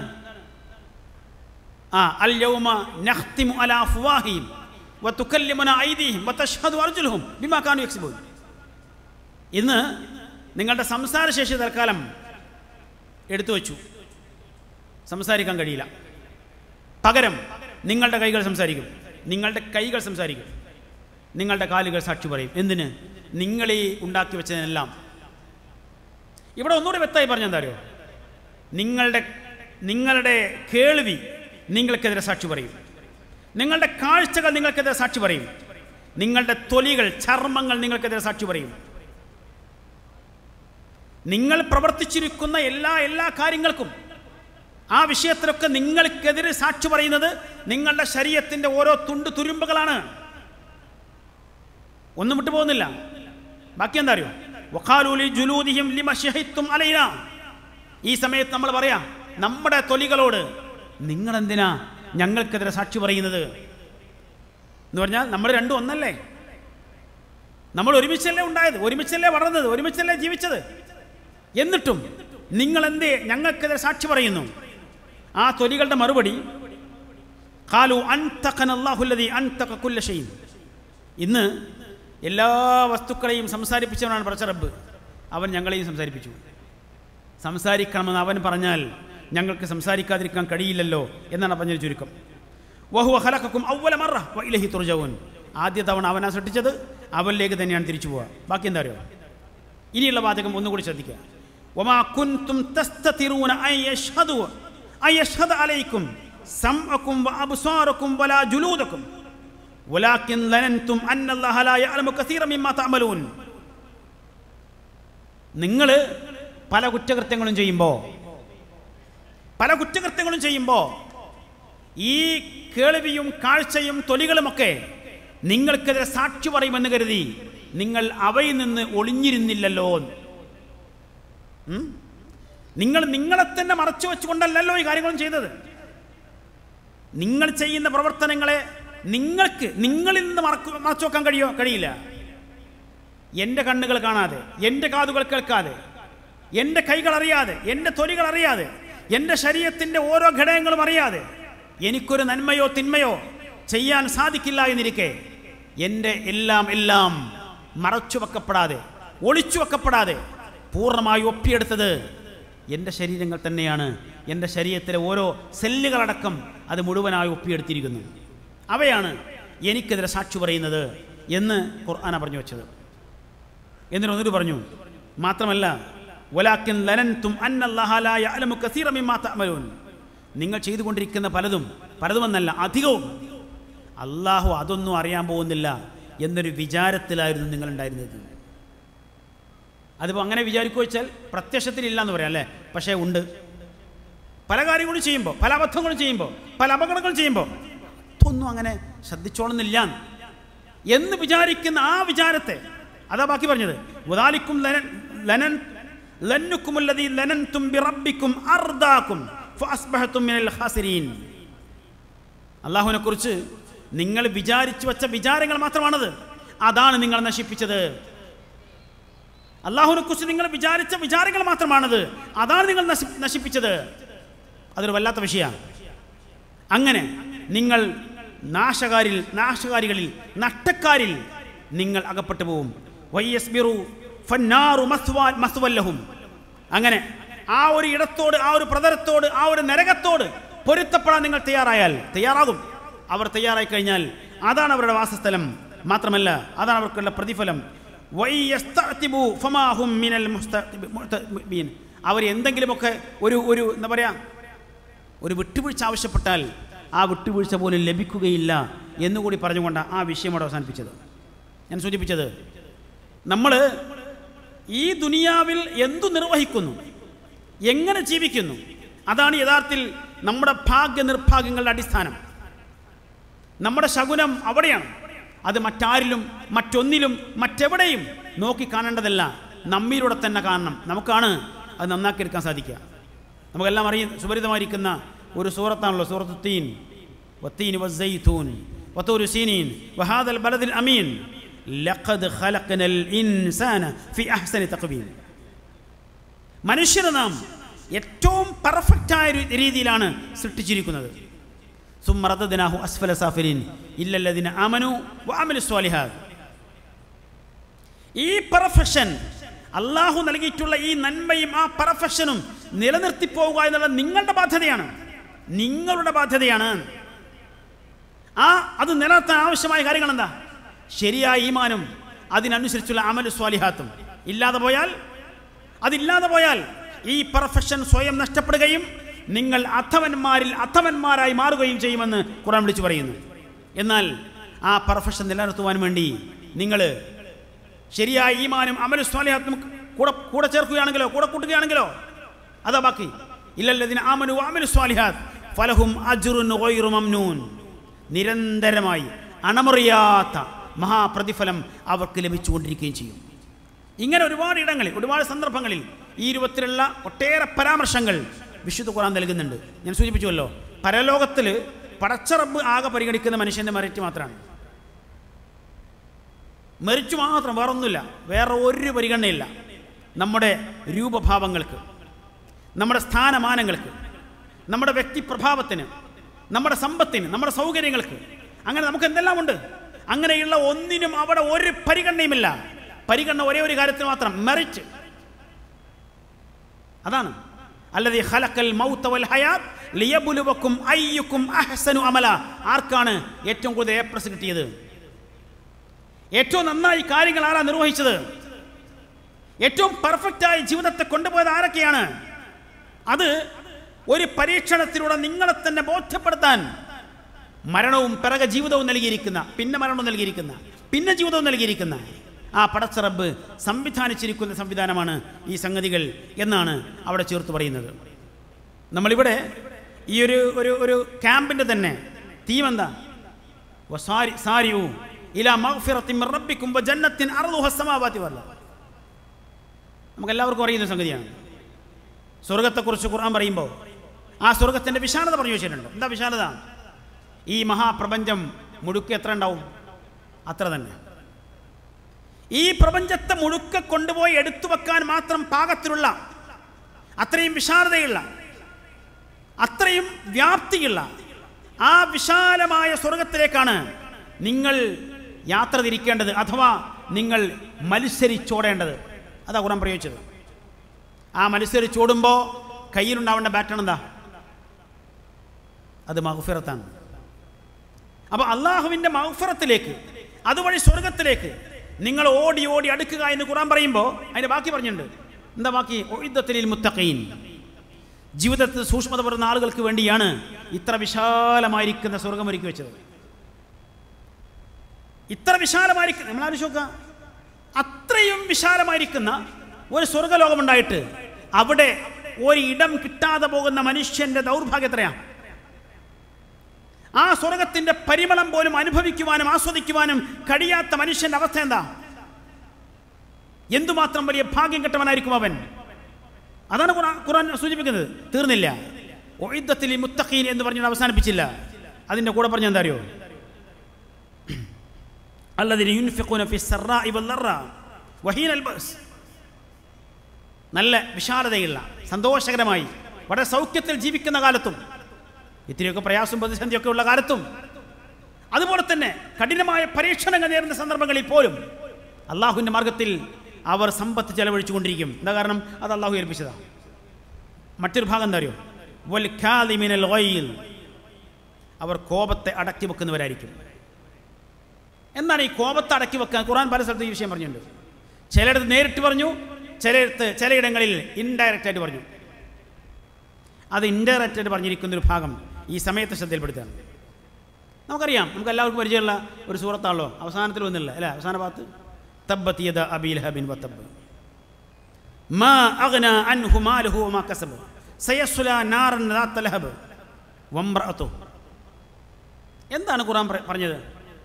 ആ അൽ യൗമ നഖ്തിമു അലാ അഫ്വാഹിഹിം വതുകല്ലിമുന ഐദീഹിം വതഷ്ഹദു അർജുലുഹും ബിമാ കാനൂ യക്സിബൂൻ ഇന്ന് നിങ്ങളുടെ സംസാരശേഷി തൽക്കാലം എടുത്തു വച്ചു സംസാരിക്കാൻ കഴിയില്ല പകരം നിങ്ങളുടെ കൈകൾ സംസാരിക്കും നിങ്ങളുടെ കൈകൾ സംസാരിക്കും നിങ്ങളുടെ കാലുകൾ സാക്ഷി പറയും എന്തിന് നിങ്ങളീ ഉണ്ടാക്കി വെച്ചതിനെല്ലാം ഇവിടെ ഒന്നുകൂടി വ്യക്തമായി പറഞ്ഞെന്താ അറിയോ നിങ്ങളുടെ നിങ്ങളുടെ കേൾവി നിങ്ങൾക്കെതിരെ സാക്ഷി പറയും നിങ്ങളുടെ കാഴ്ചകൾ നിങ്ങൾക്കെതിരെ സാക്ഷി പറയും നിങ്ങളുടെ തൊലികൾ ചർമ്മങ്ങൾ നിങ്ങൾക്കെതിരെ സാക്ഷി പറയും നിങ്ങൾ പ്രവർത്തിച്ചിരിക്കുന്ന എല്ലാ എല്ലാ കാര്യങ്ങൾക്കും ആ വിഷയത്തിലൊക്കെ നിങ്ങൾക്കെതിരെ സാക്ഷി പറയുന്നത് നിങ്ങളുടെ ശരീരത്തിൻ്റെ ഓരോ തുണ്ട് തുരുമ്പുകളാണ് ഒന്നും വിട്ടു പോകുന്നില്ല ബാക്കി എന്താ അറിയോ വഖാലൂലി ജുലൂദിഹിം ലിമ ഷഹിത്തും അലൈന ഈ സമയത്ത് നമ്മൾ പറയാം നമ്മുടെ തൊലികളോട് നിങ്ങൾ എന്തിനാ ഞങ്ങൾക്കെതിരെ സാക്ഷി പറയുന്നത് എന്ന് പറഞ്ഞാൽ നമ്മൾ രണ്ടും ഒന്നല്ലേ നമ്മൾ ഒരുമിച്ചല്ലേ ഉണ്ടായത് ഒരുമിച്ചല്ലേ വളർന്നത് ഒരുമിച്ചല്ലേ ജീവിച്ചത് എന്നിട്ടും നിങ്ങൾ എന്തേ ഞങ്ങൾക്കെതിരെ സാക്ഷി പറയുന്നു ആ തൊലികളുടെ മറുപടി കാലു അൻതഖനല്ലാഹുല്ലദീ അൻതഖ കുല്ല ഷൈഇൻ ഇന്ന് എല്ലാ വസ്തുക്കളെയും സംസാരിപ്പിച്ചവനാണ് പടച്ച റബ്ബ് അവൻ ഞങ്ങളെയും സംസാരിപ്പിച്ചു സംസാരിക്കണമെന്ന് അവൻ പറഞ്ഞാൽ ഞങ്ങൾക്ക് സംസാരിക്കാതിരിക്കാൻ കഴിയില്ലല്ലോ എന്നാണ് പറഞ്ഞൊരു ചുരുക്കം വഹുവ ഹലക്കും ഔവല മറ ഇലഹി തുറജവൻ ആദ്യ തവണ അവനാ സൃഷ്ടിച്ചത് അവനിലേക്ക് തന്നെയാണ് തിരിച്ചു പോവുക ബാക്കി എന്താ അറിയോ ഇനിയുള്ള വാചകം ഒന്നുകൂടി ശ്രദ്ധിക്കുക وما كنتم تستترون أن يشهدوا أن يشهد عليكم سمعكم وأبصاركم ولا جلودكم ولكن ظننتم أن الله لا يعلم كثيرا مما تعملون നിങ്ങൾ പല കുറ്റകൃത്യങ്ങളും ചെയ്യുമ്പോൾ പല കുറ്റകൃത്യങ്ങളും ചെയ്യുമ്പോൾ ഈ കേൾവിയും കാഴ്ചയും തൊലികളുമൊക്കെ നിങ്ങൾക്കെതിരെ സാക്ഷി പറയുമെന്ന് കരുതി നിങ്ങൾ അവയിൽ നിന്ന് ഒളിഞ്ഞിരുന്നില്ലല്ലോ ഉം? നിങ്ങൾ നിങ്ങളെ തന്നെ മറച്ചു വെച്ചുകൊണ്ടല്ലല്ലോ ഈ കാര്യങ്ങളും ചെയ്തത് നിങ്ങൾ ചെയ്യുന്ന പ്രവർത്തനങ്ങളെ നിങ്ങൾക്ക് നിങ്ങളിൽ നിന്ന് മറക്കു മറച്ചു വെക്കാൻ കഴിയോ കഴിയില്ല എൻ്റെ കണ്ണുകൾ കാണാതെ എൻ്റെ കാതുകൾ കേൾക്കാതെ എൻ്റെ കൈകൾ അറിയാതെ എൻ്റെ തൊലികൾ അറിയാതെ എൻ്റെ ശരീരത്തിൻ്റെ ഓരോ ഘടകങ്ങളും അറിയാതെ എനിക്കൊരു നന്മയോ തിന്മയോ ചെയ്യാൻ സാധിക്കില്ല എന്നിരിക്കെ എൻ്റെ എല്ലാം എല്ലാം മറച്ചു വെക്കപ്പെടാതെ ഒളിച്ചു വെക്കപ്പെടാതെ പൂർണ്ണമായി ഒപ്പിയെടുത്തത് എൻ്റെ ശരീരങ്ങൾ തന്നെയാണ് എൻ്റെ ശരീരത്തിലെ ഓരോ സെല്ലുകളടക്കം അത് മുഴുവനായി ഒപ്പിയെടുത്തിരിക്കുന്നു അവയാണ് എനിക്കെതിരെ സാക്ഷി പറയുന്നത് എന്ന് ഖുർആന പറഞ്ഞു വെച്ചത് എന്നിട്ടൊന്നിട്ട് പറഞ്ഞു മാത്രമല്ല വലാക്കിൻ ലനൻതും അന്നല്ലാഹ ലാ യഅലമു കസീറ മിമ്മാ തഅമലൂൻ നിങ്ങൾ ചെയ്തുകൊണ്ടിരിക്കുന്ന പലതും പലതുമെന്നല്ല അധികവും അള്ളാഹു അതൊന്നും അറിയാൻ പോകുന്നില്ല എന്നൊരു വിചാരത്തിലായിരുന്നു നിങ്ങളുണ്ടായിരുന്നത് അതിപ്പോൾ അങ്ങനെ വിചാരിക്കുക വെച്ചാൽ പ്രത്യക്ഷത്തിലില്ല എന്ന് പറയാം അല്ലേ പക്ഷേ ഉണ്ട് പല കാര്യങ്ങളും ചെയ്യുമ്പോൾ പല അബദ്ധങ്ങളും ചെയ്യുമ്പോൾ പല അപകടങ്ങളും ചെയ്യുമ്പോൾ അതൊന്നും അങ്ങനെ ശ്രദ്ധിച്ചോളുന്നില്ല എന്ന് വിചാരിക്കുന്ന ആ വിചാരത്തെ അതാ ബാക്കി പറഞ്ഞത് ഉദാലിക്കും ലനൻ ലനൻ ലന്നുക്കുമുല്ലതി ലനൻതും ബിറബ്ബിക്കും അർദാക്കും ഫഅസ്ബഹതും മിനൽ ഖാസിരീൻ അള്ളാഹുവിനെ കുറിച്ച് നിങ്ങൾ വിചാരിച്ചു വെച്ച വിചാരങ്ങൾ മാത്രമാണത് അതാണ് നിങ്ങൾ നശിപ്പിച്ചത് അള്ളാഹുവിനെ കുറിച്ച് നിങ്ങൾ വിചാരിച്ച വിചാരങ്ങൾ മാത്രമാണത് അതാണ് നിങ്ങൾ നശി നശിപ്പിച്ചത് അതൊരു വല്ലാത്ത വിഷയമാണ് അങ്ങനെ നിങ്ങൾ നാശകാരിൽ നാശകാരികളിൽ നഷ്ടക്കാരിൽ നിങ്ങൾ അകപ്പെട്ടു പോവും വയ്യസ്ബിറു ഫന്നാറു മസ്വാ മസ്വല്ലഹും അങ്ങനെ ആ ഒരു ഇടത്തോട് ആ ഒരു പ്രതലത്തോട് ആ ഒരു നരകത്തോട് പൊരുത്തപ്പെടാൻ നിങ്ങൾ തയ്യാറായാൽ തയ്യാറാകും അവർ തയ്യാറായി കഴിഞ്ഞാൽ അതാണ് അവരുടെ വാസസ്ഥലം മാത്രമല്ല അതാണ് അവർക്കുള്ള പ്രതിഫലം വൈ യസ്തഅ്തിബു ഫമാ ഹും മിനൽ മുസ്തഅ്തിബീൻ. അവർ എന്തെങ്കിലുമൊക്കെ ഒരു ഒരു എന്താ പറയുക ഒരു വിട്ടുവീഴ്ച ആവശ്യപ്പെട്ടാൽ ആ വിട്ടുവീഴ്ച പോലും ലഭിക്കുകയില്ല എന്നുകൂടി പറഞ്ഞുകൊണ്ട് ആ വിഷയം അവിടെ അവസാനിപ്പിച്ചത് ഞാൻ സൂചിപ്പിച്ചത് നമ്മൾ ഈ ദുനിയാവിൽ എന്തു നിർവഹിക്കുന്നു എങ്ങനെ ജീവിക്കുന്നു അതാണ് യഥാർത്ഥത്തിൽ നമ്മുടെ ഭാഗ്യ നിർഭാഗ്യങ്ങളുടെ അടിസ്ഥാനം നമ്മുടെ ശകുനം അവിടെയാണ് അത് മറ്റാരിലും മറ്റൊന്നിലും മറ്റെവിടെയും നോക്കി കാണേണ്ടതല്ല നമ്മിലൂടെ തന്നെ കാണണം നമുക്കാണ് അത് നന്നാക്കിയെടുക്കാൻ സാധിക്കുക നമുക്കെല്ലാം അറിയ സുപരിതമായിരിക്കുന്ന ഒരു സൂറത്താണല്ലോ സൂറത്ത് തീൻ വത്തീൻ വസ്സൈത്തൂൻ വത്തൂരു സീനീൻ വഹാദൽ ബലദിൽ അമീൻ ലഖദ് ഖലഖനൽ ഇൻസാന ഫി അഹ്സനി തഖ്വീം മനുഷ്യനെ നാം ഏറ്റവും പെർഫെക്റ്റായ ഒരു രീതിയിലാണ് സൃഷ്ടിച്ചിരിക്കുന്നത് സുമറദനാഹു അസ്ഫല സാഫിരിൻ ഇല്ലല്ലതിന് അമനു വാമലു സ്വാലിഹാദ് ഈ പെർഫെക്ഷൻ അള്ളാഹു നൽകിയിട്ടുള്ള ഈ നന്മയും ആ പെർഫെക്ഷനും നിലനിർത്തി പോവുക എന്നുള്ളത് നിങ്ങളുടെ ബാധ്യതയാണ് നിങ്ങളുടെ ബാധ്യതയാണ് ആ അത് നിലനിർത്താൻ ആവശ്യമായ കാര്യങ്ങൾ എന്താ ശരിയായ ഈമാനും അതിനനുസരിച്ചുള്ള അമലു സ്വാലിഹാത്തും ഇല്ലാതെ പോയാൽ അതില്ലാതെ പോയാൽ ഈ പെർഫെക്ഷൻ സ്വയം നഷ്ടപ്പെടുകയും നിങ്ങൾ അഥവന്മാരിൽ അഥവന്മാരായി മാറുകയും ചെയ്യുമെന്ന് ഖുറാൻ വിളിച്ചു പറയുന്നു എന്നാൽ ആ പെർഫെക്ഷൻ നിലനിർത്തുവാൻ വേണ്ടി നിങ്ങൾ ശരിയായ ഈമാനും അമലു സ്വാലിഹാത്തും കൂടെ കൂടെ ചേർക്കുകയാണെങ്കിലോ കൂടെ കൂട്ടുകയാണെങ്കിലോ അതാ ബാക്കി ഇല്ലല്ലതിന് ആമനു അമലു സ്വാലിഹാത്ത് ഫലഹും അജുറുൻ ഗൈറു മംനൂൻ നിരന്തരമായി അണമുറിയാത്ത മഹാപ്രതിഫലം അവർക്ക് ലഭിച്ചുകൊണ്ടിരിക്കുകയും ചെയ്യും ഇങ്ങനെ ഒരുപാട് ഇടങ്ങളിൽ ഒരുപാട് സന്ദർഭങ്ങളിൽ ഈ രൂപത്തിലുള്ള ഒട്ടേറെ പരാമർശങ്ങൾ വിശുദ്ധ ഖുറാൻ നൽകുന്നുണ്ട് ഞാൻ സൂചിപ്പിച്ചുവല്ലോ പരലോകത്തിൽ പടച്ചറബ് ആകെ പരിഗണിക്കുന്ന മനുഷ്യൻ്റെ മെറിറ്റ് മാത്രമാണ് മെറിറ്റ് മാത്രം വേറൊന്നുമില്ല വേറെ ഒരു പരിഗണനയില്ല നമ്മുടെ രൂപഭാവങ്ങൾക്ക് നമ്മുടെ സ്ഥാനമാനങ്ങൾക്ക് നമ്മുടെ വ്യക്തിപ്രഭാവത്തിന് നമ്മുടെ സമ്പത്തിന് നമ്മുടെ സൗകര്യങ്ങൾക്ക് അങ്ങനെ നമുക്ക് എന്തെല്ലാം ഉണ്ട് അങ്ങനെയുള്ള ഒന്നിനും അവിടെ ഒരു പരിഗണനയുമില്ല പരിഗണന ഒരേ ഒരു കാര്യത്തിന് മാത്രം മെറിറ്റ് അതാണ് അല്ലതി ഖലഖൽ മൗത വൽ ഹയാത്ത് ലിയബ്ലുവക്കും അയ്യുക്കും അഹ്സനു അമല ആർക്കാണ് ഏറ്റവും കൂടുതൽ എ പ്ലസ് കിട്ടിയത് ഏറ്റവും നന്നായി കാര്യങ്ങൾ ആരാ നിർവഹിച്ചത് ഏറ്റവും പെർഫെക്റ്റായി ജീവിതത്തെ കൊണ്ടുപോയത് ആരൊക്കെയാണ് അത് ഒരു പരീക്ഷണത്തിലൂടെ നിങ്ങളെ തന്നെ ബോധ്യപ്പെടുത്താൻ മരണവും പിറകെ ജീവിതവും നൽകിയിരിക്കുന്ന പിന്നെ മരണവും നൽകിയിരിക്കുന്ന പിന്നെ ജീവിതവും നൽകിയിരിക്കുന്ന ആ പടച്ചറബ് സംവിധാനിച്ചിരിക്കുന്ന സംവിധാനമാണ് ഈ സംഗതികൾ എന്നാണ് അവിടെ ചേർത്ത് പറയുന്നത് നമ്മളിവിടെ ഈ ഒരു ഒരു ഒരു ക്യാമ്പിൻ്റെ തന്നെ തീം എന്താ വസാരി സാരിയു ഇല മഗ്ഫിറത്തിൻ മിർ റബ്ബിക്കും വജന്നത്തിൻ അർളുഹ സമാവാതി വല്ല നമുക്ക് എല്ലാവർക്കും അറിയുന്ന സംഗതിയാണ് സ്വർഗത്തെക്കുറിച്ച് ഖുർആൻ പറയുമ്പോൾ ആ സ്വർഗത്തിൻ്റെ വിശാലത പറഞ്ഞു വെച്ചിട്ടുണ്ട് എന്താ വിശാലത ഈ മഹാപ്രപഞ്ചം മുഴുക്കെ എത്ര ഉണ്ടാവും അത്ര തന്നെ ഈ പ്രപഞ്ചത്തെ മുഴുക്കെ കൊണ്ടുപോയി എടുത്തു വെക്കാൻ മാത്രം പാകത്തിലുള്ള അത്രയും വിശാലതയുള്ള അത്രയും വ്യാപ്തിയുള്ള ആ വിശാലമായ സ്വർഗത്തിലേക്കാണ് നിങ്ങൾ യാത്ര തിരിക്കേണ്ടത് അഥവാ നിങ്ങൾ മത്സരിച്ചോടേണ്ടത് അതാ ഖുറാൻ പ്രയോഗിച്ചത് ആ മത്സരിച്ചോടുമ്പോൾ കയ്യിലുണ്ടാവേണ്ട ബാറ്റൺ എന്താ അത് മഹഫിറത്താണ് അപ്പോൾ അള്ളാഹുവിൻ്റെ മഹഫിറത്തിലേക്ക് അതുവഴി സ്വർഗത്തിലേക്ക് നിങ്ങൾ ഓടി ഓടി അടുക്കുക എന്ന് ഖുറാൻ പറയുമ്പോൾ അതിൻ്റെ ബാക്കി പറഞ്ഞിട്ടുണ്ട് എന്താ ബാക്കി ഒഴുദ്ധത്തിൽ മുത്തഖീൻ ജീവിതത്തിൽ സൂക്ഷ്മത പറയുന്ന ആളുകൾക്ക് വേണ്ടിയാണ് ഇത്ര വിശാലമായിരിക്കുന്ന സ്വർഗം ഒരുക്കി വെച്ചത് ഇത്ര വിശാലമായിരിക്കുന്ന നമ്മൾ ആലോചിച്ച് നോക്കുക അത്രയും വിശാലമായിരിക്കുന്ന ഒരു സ്വർഗലോകമുണ്ടായിട്ട് അവിടെ ഒരു ഇടം കിട്ടാതെ പോകുന്ന മനുഷ്യന്റെ ദൗർഭാഗ്യം എത്രയാണ് ആ സ്വർഗത്തിന്റെ പരിമളം പോലും അനുഭവിക്കുവാനും ആസ്വദിക്കുവാനും കഴിയാത്ത മനുഷ്യന്റെ അവസ്ഥ എന്താ എന്തുമാത്രം വലിയ ഭാഗ്യം കെട്ടവനായിരിക്കും അവൻ അതാണ് ഖുറാൻ ഖുറാൻ സൂചിപ്പിക്കുന്നത് തീർന്നില്ല ഒഴുദ്ധത്തിൽ ഈ മുത്തഖീൻ എന്ന് പറഞ്ഞ് അവസാനിപ്പിച്ചില്ല അതിന്റെ കൂടെ പറഞ്ഞ എന്താ അറിയോ അല്ലതിന് യുൻഫിഖൂന ഫി സറാഇ വല്ലറ വഹീനൽ ബസ് നല്ല വിശാലതയുള്ള സന്തോഷകരമായി വളരെ സൗഖ്യത്തിൽ ജീവിക്കുന്ന കാലത്തും ഇത്തിരിയൊക്കെ പ്രയാസം പ്രതിസന്ധിയൊക്കെ ഉള്ള കാലത്തും അതുപോലെ തന്നെ കഠിനമായ പരീക്ഷണങ്ങൾ നേരിടുന്ന സന്ദർഭങ്ങളിൽ പോലും അള്ളാഹുവിൻ്റെ മാർഗത്തിൽ അവർ സമ്പത്ത് ചെലവഴിച്ചു കൊണ്ടിരിക്കും എന്താ കാരണം അത് അള്ളാഹു ഏൽപ്പിച്ചതാണ് മറ്റൊരു ഭാഗം എന്താ അറിയോ വൽ ഖാദിമിനൽ ഗൈൽ. അവർ കോപത്തെ അടക്കി വെക്കുന്നവരായിരിക്കും എന്താണ് ഈ കോപത്തെ അടക്കി വെക്കാൻ ഖുറാൻ പല സ്ഥലത്തും ഈ വിഷയം പറഞ്ഞിട്ടുണ്ട് ചിലയിടത്ത് നേരിട്ട് പറഞ്ഞു ചിലയിടത്ത് ചിലയിടങ്ങളിൽ ഇൻഡയറക്റ്റ് ആയിട്ട് പറഞ്ഞു അത് ഇൻഡയറക്റ്റ് ആയിട്ട് പറഞ്ഞിരിക്കുന്ന ഒരു ഭാഗം ഈ സമയത്ത് ശ്രദ്ധയിൽപ്പെടുത്തുകയാണ് നമുക്കറിയാം നമുക്ക് എല്ലാവർക്കും പരിചയമുള്ള ഒരു സൂറത്താണല്ലോ അവസാനത്തിൽ വന്നില്ല അല്ലേ അവസാന ഭാഗത്ത് തബ്ബത്തിയത അബീൽ ഹബിൻ വത്തബ് മാ അഗ്ന അൻഹു മാലുഹു വമാ കസബ് സയസ്സുല നാറൻ ദാത്ത ലഹബ് വംറഅതു എന്താണ് ഖുർആൻ പറ- പറഞ്ഞത്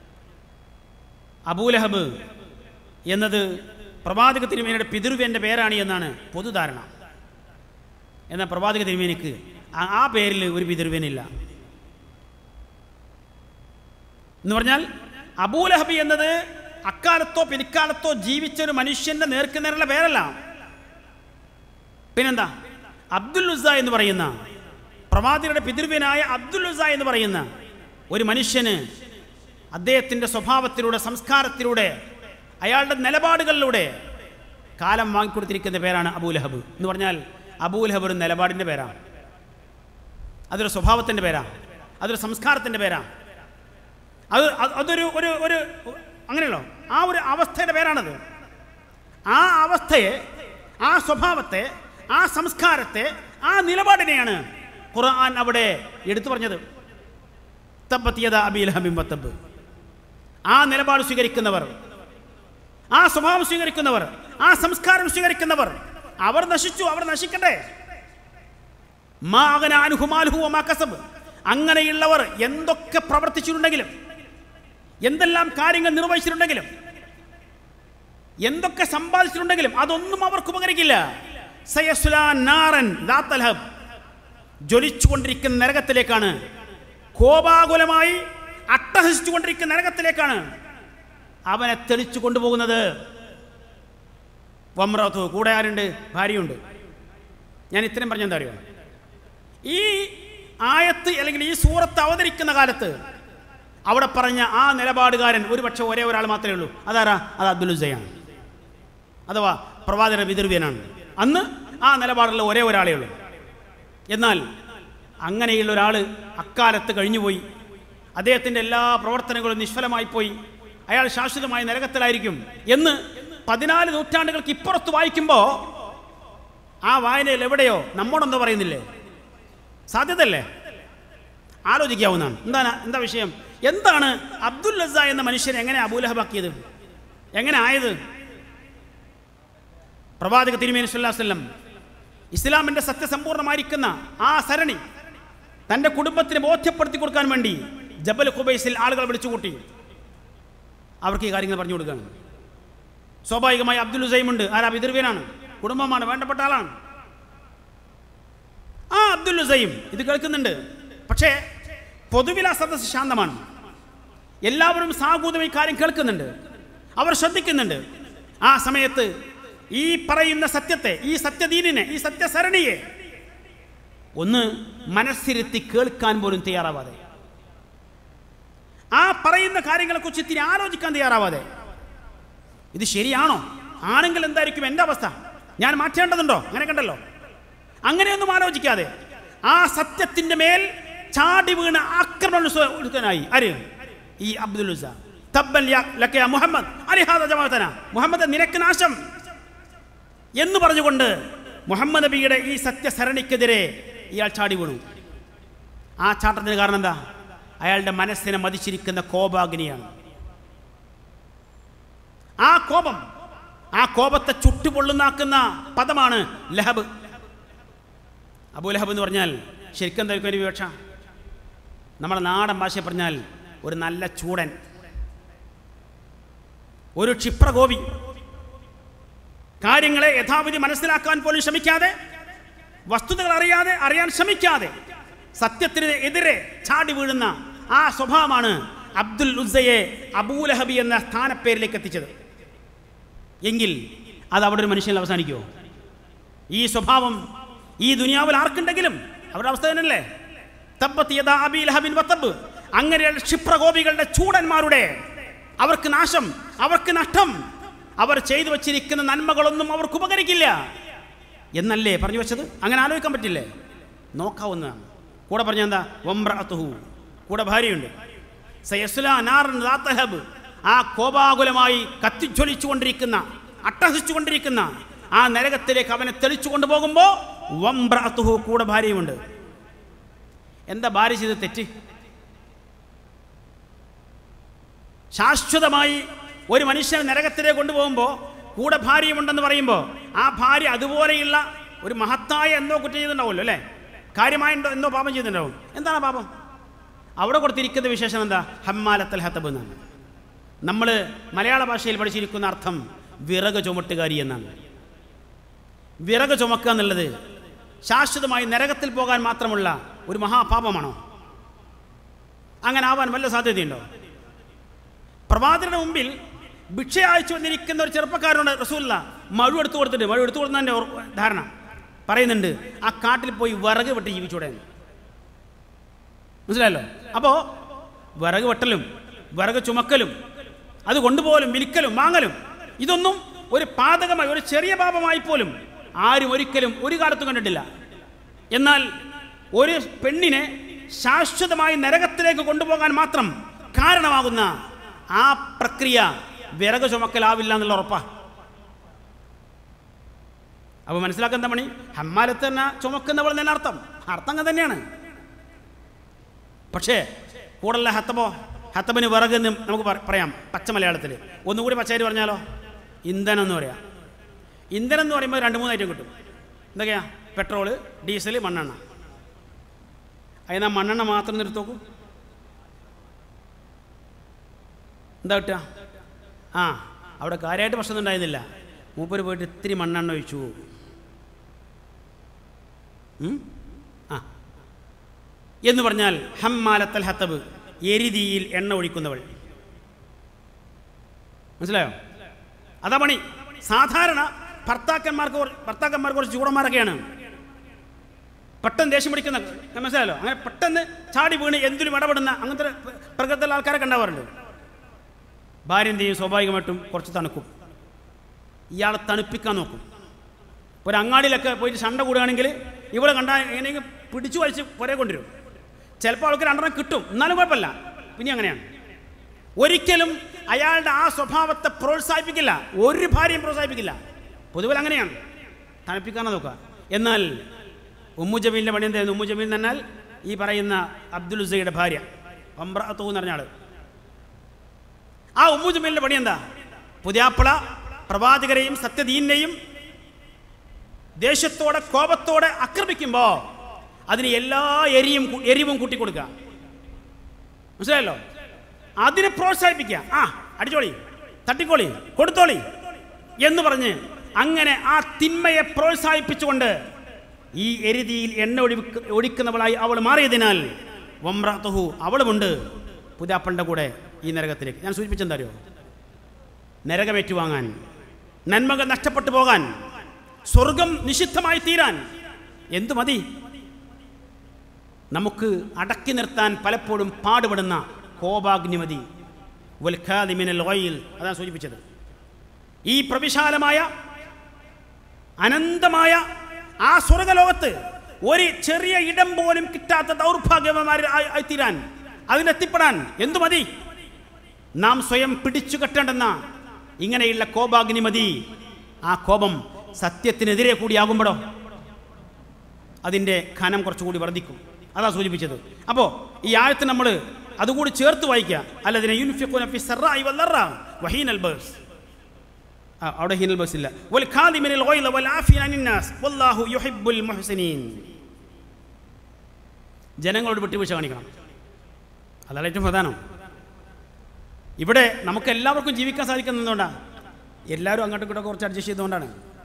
അബൂലഹബ് എന്നത് പ്രവാചക തിരുമേനിയുടെ പിതൃവ്യൻ്റെ പേരാണ് എന്നാണ് പൊതുധാരണ എന്നാൽ പ്രവാചക തിരുമേനിക്ക് ആ- ആ പേരിൽ ഒരു പിതൃവ്യനില്ല എന്ന് പറഞ്ഞാൽ അബൂലഹബി എന്നത് അക്കാലത്തോ പിൽക്കാലത്തോ ജീവിച്ച ഒരു മനുഷ്യന്റെ നേർക്കുനേരുള്ള പേരല്ല പിന്നെന്താ അബ്ദുൽ ഉസ എന്ന് പറയുന്ന പ്രവാചകരുടെ പിതൃവ്യനായ അബ്ദുൽ ഉസ എന്ന് പറയുന്ന ഒരു മനുഷ്യന് അദ്ദേഹത്തിൻ്റെ സ്വഭാവത്തിലൂടെ സംസ്കാരത്തിലൂടെ അയാളുടെ നിലപാടുകളിലൂടെ കാലം വാങ്ങിക്കൊടുത്തിരിക്കുന്ന പേരാണ് അബൂലഹബ് എന്ന് പറഞ്ഞാൽ അബൂലഹബ് ഒരു നിലപാടിൻ്റെ പേരാണ് അതൊരു സ്വഭാവത്തിൻ്റെ പേരാണ് അതൊരു സംസ്കാരത്തിൻ്റെ പേരാണ് അത് അത് അതൊരു ഒരു ഒരു അങ്ങനെയല്ലോ ആ ഒരു അവസ്ഥയുടെ പേരാണത് ആ അവസ്ഥയെ ആ സ്വഭാവത്തെ ആ സംസ്കാരത്തെ ആ നിലപാടിനെയാണ് ഖുർആൻ അവിടെ എടുത്തു പറഞ്ഞത് തബ്ബത്തിയത അബീൽ ഹബിം വത്തബ് ആ നിലപാട് സ്വീകരിക്കുന്നവർ ആ സ്വഭാവം സ്വീകരിക്കുന്നവർ ആ സംസ്കാരം സ്വീകരിക്കുന്നവർ അവർ നശിച്ചു അവർ നശിക്കട്ടെ മാ അഗ്ന അൻഹു മാലുഹു വമാ കസബ് അങ്ങനെയുള്ളവർ എന്തൊക്കെ പ്രവർത്തിച്ചിട്ടുണ്ടെങ്കിലും എന്തെല്ലാം കാര്യങ്ങൾ നിർവഹിച്ചിട്ടുണ്ടെങ്കിലും എന്തൊക്കെ സമ്പാദിച്ചിട്ടുണ്ടെങ്കിലും അതൊന്നും അവർക്ക് ഉപകരിക്കില്ല സയസ്ലാ നാറൻ ദാത്ത ലഹബ്. ജ്വലിച്ചുകൊണ്ടിരിക്കുന്ന നരകത്തിലേക്കാണ് കോപാകുലമായി അട്ടഹസിച്ചുകൊണ്ടിരിക്കുന്ന നരകത്തിലേക്കാണ് അവനെ തെളിച്ചു കൊണ്ടുപോകുന്നത് വമ്രത്തു കൂടെ ആരുണ്ട് ഭാര്യയുണ്ട് ഞാൻ ഇത്രയും പറഞ്ഞെന്താ അറിയോ ഈ ആയത്ത് അല്ലെങ്കിൽ ഈ സൂറത്ത് അവതരിക്കുന്ന കാലത്ത് അവിടെ പറഞ്ഞ ആ നിലപാടുകാരൻ ഒരുപക്ഷെ ഒരേ ഒരാൾ മാത്രമേ ഉള്ളൂ അതാരാ അത് അബ്ദുൽ ഉസയാണ് അഥവാ പ്രവാചക പിതൃവ്യനാണ് അന്ന് ആ നിലപാടുള്ള ഒരേ ഒരാളേ ഉള്ളൂ എന്നാൽ അങ്ങനെയുള്ള ഒരാൾ അക്കാലത്ത് കഴിഞ്ഞുപോയി അദ്ദേഹത്തിൻ്റെ എല്ലാ പ്രവർത്തനങ്ങളും നിഷ്ഫലമായി പോയി അയാൾ ശാശ്വതമായ നരകത്തിലായിരിക്കും എന്ന് പതിനാല് നൂറ്റാണ്ടുകൾക്ക് ഇപ്പുറത്ത് വായിക്കുമ്പോൾ ആ വായനയിൽ എവിടെയോ നമ്മോടെന്തോ പറയുന്നില്ലേ സാധ്യതയല്ലേ ആലോചിക്കാവുന്നതാണ് എന്താണ് എന്താ വിഷയം എന്താണ് അബ്ദുൽ ലസ എന്ന മനുഷ്യനെ എങ്ങനെ അബൂലഹബാക്കിയത് എങ്ങനെ ആയത് പ്രവാചക തിരുമേനി സ്വല്ലാസ്ലം ഇസ്ലാമിൻ്റെ സത്യസമ്പൂർണ്ണമായിരിക്കുന്ന ആ സരണി തൻ്റെ കുടുംബത്തിന് ബോധ്യപ്പെടുത്തി കൊടുക്കാൻ വേണ്ടി ജബൽ ഖുബൈസിൽ ആളുകൾ വിളിച്ചുകൂട്ടി അവർക്ക് ഈ കാര്യങ്ങൾ പറഞ്ഞു കൊടുക്കുകയാണ് സ്വാഭാവികമായി അബ്ദുൽ ഹുസൈമുണ്ട് ആരാ പിതൃവ്യനാണ് കുടുംബമാണ് വേണ്ടപ്പെട്ട ആളാണ് ആ അബ്ദുൽ ഹുസൈം ഇത് കേൾക്കുന്നുണ്ട് പക്ഷേ പൊതുവിൽ ആ സദസ് ശാന്തമാണ് എല്ലാവരും സാഹൂതം ഈ കാര്യം കേൾക്കുന്നുണ്ട് അവർ ശ്രദ്ധിക്കുന്നുണ്ട് ആ സമയത്ത് ഈ പറയുന്ന സത്യത്തെ ഈ സത്യദീനിനെ ഈ സത്യസരണിയെ ഒന്ന് മനസ്സിരുത്തി കേൾക്കാൻ പോലും തയ്യാറാവാതെ ആ പറയുന്ന കാര്യങ്ങളെക്കുറിച്ച് ഇത്തിരി ആലോചിക്കാൻ തയ്യാറാവാതെ ഇത് ശരിയാണോ ആണെങ്കിൽ എന്തായിരിക്കും എൻ്റെ അവസ്ഥ ഞാൻ മാറ്റേണ്ടതുണ്ടോ അങ്ങനെ കണ്ടല്ലോ അങ്ങനെയൊന്നും ആലോചിക്കാതെ ആ സത്യത്തിന്റെ മേൽ ചാടി വീണ് ആക്രമണം സ്വ- എടുക്കാനായി ആര് ഈ അബ്ദുൽ ഉസ്സ. തബ്ബൻ യാ ലക യാ മുഹമ്മദ് അലിഹാദ ജമാഅത്തന മുഹമ്മദ് നിനക്ക് നാശം എന്ന് പറഞ്ഞുകൊണ്ട് മുഹമ്മദ് നബിയുടെ ഈ സത്യസരണിക്കെതിരെ ഇയാൾ ചാടി വീണു ആ ചാട്ടത്തിന് കാരണം എന്താ അയാളുടെ മനസ്സിനെ മതിച്ചിരിക്കുന്ന കോപാഗ്നിയാണ് ആ കോപം ആ കോപത്തെ ചുട്ടുപൊള്ളുന്നാക്കുന്ന പദമാണ് ലഹബ് അബൂ ലഹബ് എന്ന് പറഞ്ഞാൽ ശരിക്കും എന്തായിരിക്കും ഒരു വിവക്ഷ നമ്മുടെ നാടൻ ഭാഷ പറഞ്ഞാൽ ഒരു നല്ല ചൂടൻ ഒരു ക്ഷിപ്രകോപി കാര്യങ്ങളെ യഥാവിധി മനസ്സിലാക്കാൻ പോലും ശ്രമിക്കാതെ വസ്തുതകൾ അറിയാതെ അറിയാൻ ശ്രമിക്കാതെ സത്യത്തിന് എതിരെ ചാടി വീഴുന്ന ആ സ്വഭാവമാണ് അബ്ദുൽ ഉസ്സയെ അബൂലഹബി എന്ന സ്ഥാനപ്പേരിലേക്ക് എത്തിച്ചത് എങ്കിൽ അത് അവിടെ ഒരു മനുഷ്യനിൽ അവസാനിക്കുമോ ഈ സ്വഭാവം ഈ ദുനിയാവിൽ ആർക്കുണ്ടെങ്കിലും അവരുടെ അവസ്ഥ തന്നെയല്ലേ തബ്ബത്ത് യദാ അബീ ലഹബിൻ വത്തബ് അങ്ങനെയുള്ള ക്ഷിപ്രകോപികളുടെ ചൂടന്മാരുടെ അവർക്ക് നാശം അവർക്ക് നഷ്ടം അവർ ചെയ്തു വച്ചിരിക്കുന്ന നന്മകളൊന്നും അവർക്ക് ഉപകരിക്കില്ല എന്നല്ലേ പറഞ്ഞു വെച്ചത് അങ്ങനെ ആലോചിക്കാൻ പറ്റില്ലേ നോക്കാവുന്നതാണ് കൂടെ പറഞ്ഞ എന്താ വംറഅത്തുഹു കൂടെ ഭാര്യയുണ്ട് സയസ്ലാ നാറൻ ദാത്ത ലഹബ്. ആ കോപാകുലമായി കത്തിജ്വലിച്ചുകൊണ്ടിരിക്കുന്ന അട്ടഹസിച്ചുകൊണ്ടിരിക്കുന്ന ആ നരകത്തിലേക്ക് അവനെ തെളിച്ചു കൊണ്ടുപോകുമ്പോൾ വംബ്രഅത്തുഹു കൂടെ ഭാര്യയുമുണ്ട് എന്താ ഭാര്യ ചെയ്ത തെറ്റ് ശാശ്വതമായി ഒരു മനുഷ്യനെ നരകത്തിലേക്ക് കൊണ്ടുപോകുമ്പോൾ കൂടെ ഭാര്യയുമുണ്ടെന്ന് പറയുമ്പോൾ ആ ഭാര്യ അതുപോലെയുള്ള ഒരു മഹത്തായ എന്തോ കുറ്റം ചെയ്തിട്ടുണ്ടാവുമല്ലോ അല്ലേ കാര്യമായ എന്തോ എന്തോ പാപം ചെയ്തിട്ടുണ്ടാവും എന്താണ് ആ പാപം അവിടെ കൊടുത്തിരിക്കുന്ന വിശേഷം എന്താ ഹമ്മാലത്തൽ ഹത്തബ് എന്നാണ് നമ്മൾ മലയാള ഭാഷയിൽ പഠിച്ചിരിക്കുന്ന അർത്ഥം വിറക് ചുമട്ടുകാരി എന്നാണ് വിറക് ചുമക്കുക എന്നുള്ളത് ശാശ്വതമായി നരകത്തിൽ പോകാൻ മാത്രമുള്ള ഒരു മഹാപാപമാണോ അങ്ങനെ ആവാൻ വല്ല സാധ്യതയുണ്ടോ പ്രവാചകരുടെ മുമ്പിൽ ഭിക്ഷ അയച്ചു വന്നിരിക്കുന്ന ഒരു ചെറുപ്പക്കാരനുണ്ട് റസൂല്ല മഴു എടുത്തു കൊടുത്തിട്ട് മഴു എടുത്തു കൊടുത്തതിൻ്റെ ഓർ- ധാരണ പറയുന്നുണ്ട് ആ കാട്ടിൽ പോയി വിറക് വെട്ടി ജീവിച്ചൂടെ എന്ന്. മനസ്സിലായല്ലോ അപ്പോൾ വിറക് വെട്ടലും വിറക് ചുമക്കലും അത് കൊണ്ടുപോകലും വിൽക്കലും വാങ്ങലും ഇതൊന്നും ഒരു പാതകമായി ഒരു ചെറിയ പാപമായി പോലും ആരും ഒരിക്കലും ഒരു കാലത്തും കണ്ടിട്ടില്ല എന്നാൽ ഒരു പെണ്ണിനെ ശാശ്വതമായി നരകത്തിലേക്ക് കൊണ്ടുപോകാൻ മാത്രം കാരണമാകുന്ന ആ പ്രക്രിയ വിറക് ചുമക്കലാവില്ല എന്നുള്ള ഉറപ്പാ അപ്പോൾ മനസ്സിലാക്കുന്ന മണി ഹമ്മാലത്ത് തന്നെ ചുമക്കുന്നവൾ തന്നെ അർത്ഥം അർത്ഥം അങ്ങനെ തന്നെയാണ് പക്ഷേ കൂടുതലുള്ള ഹത്തബോ ഹത്തബിന് വിറകെന്ന് നമുക്ക് പറ- പറയാം പച്ച മലയാളത്തിൽ ഒന്നുകൂടി പച്ചയായിട്ട് പറഞ്ഞാലോ ഇന്ധനം എന്ന് പറയാം ഇന്ധനം എന്ന് പറയുമ്പോൾ രണ്ട് മൂന്ന് ഐറ്റം കിട്ടും എന്തൊക്കെയാ പെട്രോള് ഡീസൽ മണ്ണെണ്ണ അതിന് ആ മണ്ണെണ്ണ മാത്രം നിർത്തി നോക്കൂ എന്താ കിട്ടുക ആ അവിടെ കാര്യമായിട്ട് പ്രശ്നം ഉണ്ടായിരുന്നില്ല മൂപ്പര് പോയിട്ട് ഇത്തിരി മണ്ണെണ്ണ ഒഴിച്ചു ഉം? ആ എന്ന് പറഞ്ഞാൽ ഹമ്മാലത്തൽ ഹത്തബ് എരിതിയിൽ എണ്ണ ഒഴിക്കുന്നവൾ മനസ്സിലായോ അതാ പണി സാധാരണ ഭർത്താക്കന്മാർക്ക് കുറ- ഭർത്താക്കന്മാർക്ക് കുറച്ച് ചൂടന്മാരൊക്കെയാണ് പെട്ടെന്ന് ദേഷ്യം പിടിക്കുന്ന മനസ്സിലായല്ലോ അങ്ങനെ പെട്ടെന്ന് ചാടി വീണ് എന്തിനും ഇടപെടുന്ന അങ്ങനത്തെ പ്ര- പ്രകൃതിയിലുള്ള ആൾക്കാരൊക്കെ ഉണ്ടാവാറുണ്ട് ഭാര്യ എന്ത് ചെയ്യും സ്വാഭാവികമായിട്ടും കുറച്ച് തണുക്കും ഇയാളെ തണുപ്പിക്കാൻ നോക്കും ഒരു അങ്ങാടിയിലൊക്കെ പോയിട്ട് ശണ്ട കൂടുകയാണെങ്കിൽ ഇവിടെ കണ്ടാൽ എങ്ങനെയെങ്കിലും പിടിച്ചു വലിച്ച് പുറകെ കൊണ്ടുവരും ചിലപ്പോൾ ആൾക്ക് രണ്ടെണ്ണം കിട്ടും എന്നാലും കുഴപ്പമില്ല പിന്നെ അങ്ങനെയാണ് ഒരിക്കലും അയാളുടെ ആ സ്വഭാവത്തെ പ്രോത്സാഹിപ്പിക്കില്ല ഒരു ഭാര്യയും പ്രോത്സാഹിപ്പിക്കില്ല പൊതുവെ അങ്ങനെയാണ് തണുപ്പിക്കാനാണ് നോക്കുക എന്നാൽ ഉമ്മു ജമീലിൻ്റെ പണി എന്തായിരുന്നു ഉമ്മു ജമീൽ എന്ന് പറഞ്ഞാൽ ഈ പറയുന്ന അബ്ദുൽ ഉസയുടെ ഭാര്യ പമ്പ്രത്തു എന്ന് പറഞ്ഞ ആള് ആ ഉമ്മു ജമീലിൻ്റെ പണി എന്താ പുതിയാപ്പിള പ്രവാചകരെയും സത്യദീനെയും ദേഷ്യത്തോടെ കോപത്തോടെ ആക്രമിക്കുമ്പോൾ അതിന് എല്ലാ എരിയും കൂ- എരിവും കൂട്ടിക്കൊടുക്കുക മനസ്സിലായല്ലോ അതിനെ പ്രോത്സാഹിപ്പിക്കുക ആ അടിച്ചോളി തട്ടിക്കോളി കൊടുത്തോളി എന്ന് പറഞ്ഞ് അങ്ങനെ ആ തിന്മയെ പ്രോത്സാഹിപ്പിച്ചുകൊണ്ട് ഈ എരുതിയിൽ എണ്ണ ഒഴിവിക്ക് ഒഴിക്കുന്നവളായി അവൾ മാറിയതിനാൽ വമ്രാത്തുഹു അവളുമുണ്ട് പുതാപ്പളുടെ കൂടെ ഈ നരകത്തിലേക്ക് ഞാൻ സൂചിപ്പിച്ചെന്താ അറിയോ നരകമേറ്റുവാങ്ങാൻ നന്മകൾ നഷ്ടപ്പെട്ടു പോകാൻ സ്വർഗം നിഷിദ്ധമായി തീരാൻ എന്തു മതി നമുക്ക് അടക്കി നിർത്താൻ പലപ്പോഴും പാടുപെടുന്ന കോപാഗ്നിമതി വൽഖാദിമിനൽ ഓയിൽ അതാണ് സൂചിപ്പിച്ചത് ഈ പ്രവിശാലമായ അനന്തമായ ആ സ്വർഗലോകത്ത് ഒരു ചെറിയ ഇടം പോലും കിട്ടാത്ത ദൗർഭാഗ്യവന്മാർ തീരാൻ അതിനെത്തിപ്പെടാൻ എന്തു മതി നാം സ്വയം പിടിച്ചു കെട്ടേണ്ടെന്ന ഇങ്ങനെയുള്ള കോപാഗ്നി മതി ആ കോപം സത്യത്തിനെതിരെ കൂടിയാകുമ്പോഴോ അതിൻ്റെ ഖനം കുറച്ചുകൂടി വർദ്ധിക്കും അതാ സൂചിപ്പിച്ചത് അപ്പോൾ ഈ ആയത്ത് നമ്മൾ അതുകൂടി ചേർത്ത് വായിക്കുക അല്ലതിനെ യുൻഫിഖുന ഫി സറാഇ വല്ലറ വഹീനൽ ബസ് ആ, അവിടെ ഹീനൽ ബസ് ഇല്ല വൽ ഖാദിമിനൽ ഗൈള വൽ ആഫിന അനിൻ നാസ് വല്ലാഹു യുഹിബ്ബുൽ മുഹ്സിനീൻ ജനങ്ങളോട് വിട്ടുവീഴ്ച കാണിക്കണം അതാണ് ഏറ്റവും പ്രധാനം ഇവിടെ നമുക്ക് എല്ലാവർക്കും ജീവിക്കാൻ സാധിക്കുന്നതുകൊണ്ടാണ് എല്ലാവരും അങ്ങോട്ടും ഇങ്ങോട്ടും കുറച്ച് അഡ്ജസ്റ്റ് ചെയ്തുകൊണ്ടാണ്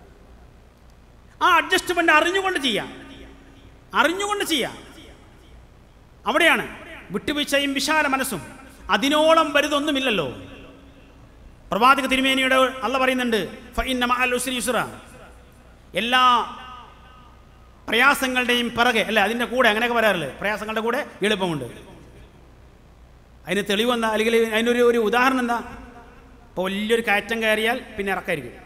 ആ അഡ്ജസ്റ്റ്മെൻ്റ് അറിഞ്ഞുകൊണ്ട് ചെയ്യാം അറിഞ്ഞുകൊണ്ട് ചെയ്യാം അവിടെയാണ് വിട്ടുവീഴ്ചയും വിശാല മനസ്സും അതിനോളം വലുതൊന്നുമില്ലല്ലോ പ്രവാചക തിരുമേനിയുടെ അല്ല പറയുന്നുണ്ട് ഫഇന്ന മഅൽ ഉസ്രി യുസ്ര എല്ലാ പ്രയാസങ്ങളുടെയും പിറകെ അല്ലെ അതിൻ്റെ കൂടെ അങ്ങനെയൊക്കെ പറയാറില്ലേ പ്രയാസങ്ങളുടെ കൂടെ എളുപ്പമുണ്ട് അതിന് തെളിവെന്താ അല്ലെങ്കിൽ അതിനൊരു ഒരു ഉദാഹരണം എന്താ ഇപ്പോൾ വലിയൊരു കയറ്റം കയറിയാൽ പിന്നെ ഇറക്കായിരിക്കും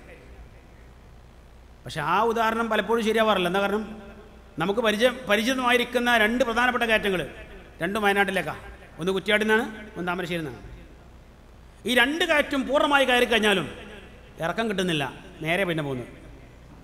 പക്ഷെ ആ ഉദാഹരണം പലപ്പോഴും ശരിയാവാറില്ല എന്താ കാരണം നമുക്ക് പരിചയം പരിചിതമായിരിക്കുന്ന രണ്ട് പ്രധാനപ്പെട്ട കയറ്റങ്ങൾ രണ്ടും വയനാട്ടിലേക്കാണ് ഒന്ന് കുറ്റിയാടിൽ നിന്നാണ് ഒന്ന് താമരശ്ശേരി നിന്നാണ് ഈ രണ്ട് കയറ്റും പൂർണ്ണമായി കയറി കഴിഞ്ഞാലും ഇറക്കം കിട്ടുന്നില്ല നേരെ പിന്നെ പോകുന്നു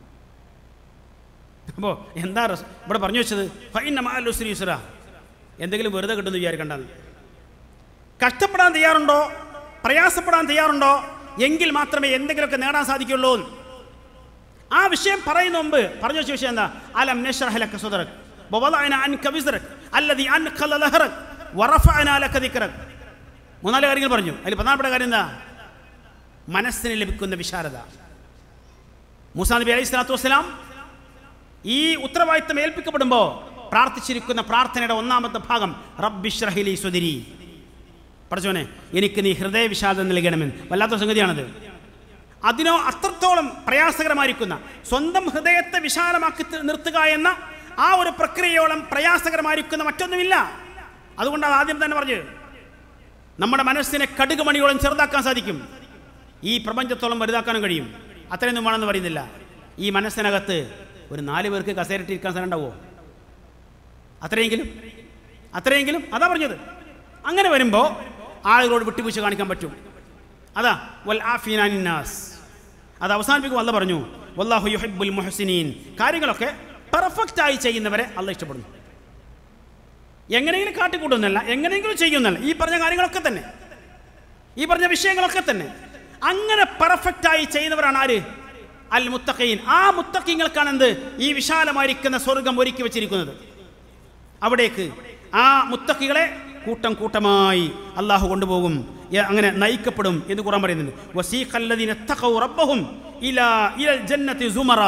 അപ്പോൾ എന്താ റസ്- ഇവിടെ പറഞ്ഞു വെച്ചത് ഫൈൻ മാലുസ്രി യുസ്ര എന്തെങ്കിലും വെറുതെ കിട്ടുമെന്ന് വിചാരിക്കണ്ടെന്ന് കഷ്ടപ്പെടാൻ തയ്യാറുണ്ടോ പ്രയാസപ്പെടാൻ തയ്യാറുണ്ടോ എങ്കിൽ മാത്രമേ എന്തെങ്കിലുമൊക്കെ നേടാൻ സാധിക്കുള്ളൂ എന്ന്. ആ വിഷയം പറയുന്ന മുമ്പ് പറഞ്ഞു വെച്ച വിഷയം എന്താ അലം നഷ്റഹ ലക സദറക് വവദഅന അൻക വിസ്റക് അല്ലദി അൻഖല ലഹറക് വറഫഅന ലക ദിക്റക് മൂന്നാല് കാര്യങ്ങൾ പറഞ്ഞു അതിൽ പ്രധാനപ്പെട്ട കാര്യം എന്താ മനസ്സിന് ലഭിക്കുന്ന വിശാലത മൂസാ നബി അലൈഹി സ്വലാത്തു വസ്സലാം ഈ ഉത്തരവാദിത്തം ഏൽപ്പിക്കപ്പെടുമ്പോൾ പ്രാർത്ഥിച്ചിരിക്കുന്ന പ്രാർത്ഥനയുടെ ഒന്നാമത്തെ ഭാഗം റബ്ബിഷ്റഹിലി സ്വദിരി പഠിച്ചോനെ എനിക്ക് നീ ഹൃദയവിഷാദം നൽകണമെന്ന് വല്ലാത്ത സംഗതിയാണത് അതിനോ അത്രത്തോളം പ്രയാസകരമായിരിക്കുന്ന സ്വന്തം ഹൃദയത്തെ വിശാലമാക്കി തി- നിർത്തുക എന്ന ആ ഒരു പ്രക്രിയയോളം പ്രയാസകരമായിരിക്കുന്ന മറ്റൊന്നുമില്ല അതുകൊണ്ടാണ് ആദ്യം തന്നെ പറഞ്ഞത് നമ്മുടെ മനസ്സിനെ കടുക് മണിയോളം ചെറുതാക്കാൻ സാധിക്കും ഈ പ്രപഞ്ചത്തോളം വലുതാക്കാനും കഴിയും അത്രയൊന്നും വേണമെന്ന് പറയുന്നില്ല ഈ മനസ്സിനകത്ത് ഒരു നാല് പേർക്ക് കസേരട്ടിരിക്കാൻ സ്ഥലം ഉണ്ടാവുമോ അത്രയെങ്കിലും അത്രയെങ്കിലും അതാ പറഞ്ഞത് അങ്ങനെ വരുമ്പോൾ ആളുകളോട് വിട്ടുവീഴ്ച കാണിക്കാൻ പറ്റും അതാ വൽ ആഫീനാനിന്നാസ് അത് അവസാനിപ്പിക്കും അല്ല പറഞ്ഞു വല്ലാഹു യുഹിബ്ബുൽ മുഹസിനീൻ കാര്യങ്ങളൊക്കെ പെർഫെക്റ്റ് ആയി ചെയ്യുന്നവരെ അല്ല ഇഷ്ടപ്പെടുന്നു എങ്ങനെയെങ്കിലും കാട്ടിക്കൂട്ടുന്നല്ല എങ്ങനെയെങ്കിലും ചെയ്യുന്നല്ല ഈ പറഞ്ഞ കാര്യങ്ങളൊക്കെ തന്നെ ഈ പറഞ്ഞ വിഷയങ്ങളൊക്കെ തന്നെ അങ്ങനെ പെർഫെക്റ്റ് ആയി ചെയ്യുന്നവരാണ് ആര് അൽ മുത്തഖീൻ ആ മുത്തഖീങ്ങൾക്കാണ് എന്ത് ഈ വിശാലമായിരിക്കുന്ന സ്വർഗം ഒരുക്കി വെച്ചിരിക്കുന്നത് അവിടേക്ക് ആ മുത്തഖികളെ കൂട്ടം കൂട്ടമായി അള്ളാഹു കൊണ്ടുപോകും എ- അങ്ങനെ നയിക്കപ്പെടും എന്ന് ഖുറാൻ പറയുന്നുണ്ട് വസീഖല്ലദീന തഖൗ റബ്ബഹും ഇലാ ഇലൽ ജന്നത്തി സുമറാ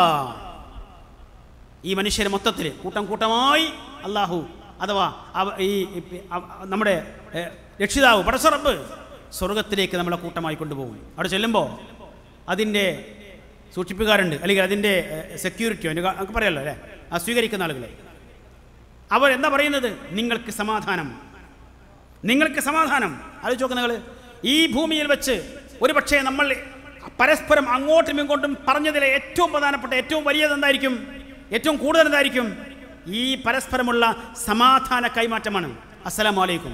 ഈ മനുഷ്യരെ മൊത്തത്തിൽ കൂട്ടം കൂട്ടമായി അള്ളാഹു അഥവാ അവ- ഈ ഈ- അവ- നമ്മുടെ ഏ, രക്ഷിതാവ് പടസറബ് സ്വർഗത്തിലേക്ക് നമ്മളെ കൂട്ടമായി കൊണ്ടുപോകും അവിടെ ചെല്ലുമ്പോൾ അതിൻ്റെ സൂക്ഷിപ്പുകാരുണ്ട് അല്ലെങ്കിൽ അതിൻ്റെ സെക്യൂരിറ്റിയോ അതിൻ്റെ നമുക്ക് പറയാമല്ലോ അല്ലേ ആ സ്വീകരിക്കുന്ന ആളുകൾ അവർ എന്താ പറയുന്നത് നിങ്ങൾക്ക് സമാധാനം നിങ്ങൾക്ക് സമാധാനം ആലോചിച്ച് നോക്ക് നിങ്ങൾ ഈ ഭൂമിയിൽ വെച്ച് ഒരു പക്ഷേ നമ്മൾ പരസ്പരം അങ്ങോട്ടും ഇങ്ങോട്ടും പറഞ്ഞതിലെ ഏറ്റവും പ്രധാനപ്പെട്ട ഏറ്റവും വലിയത് എന്തായിരിക്കും ഏറ്റവും കൂടുതൽ എന്തായിരിക്കും ഈ പരസ്പരമുള്ള സമാധാന കൈമാറ്റമാണ് അസ്സലാമു അലൈക്കും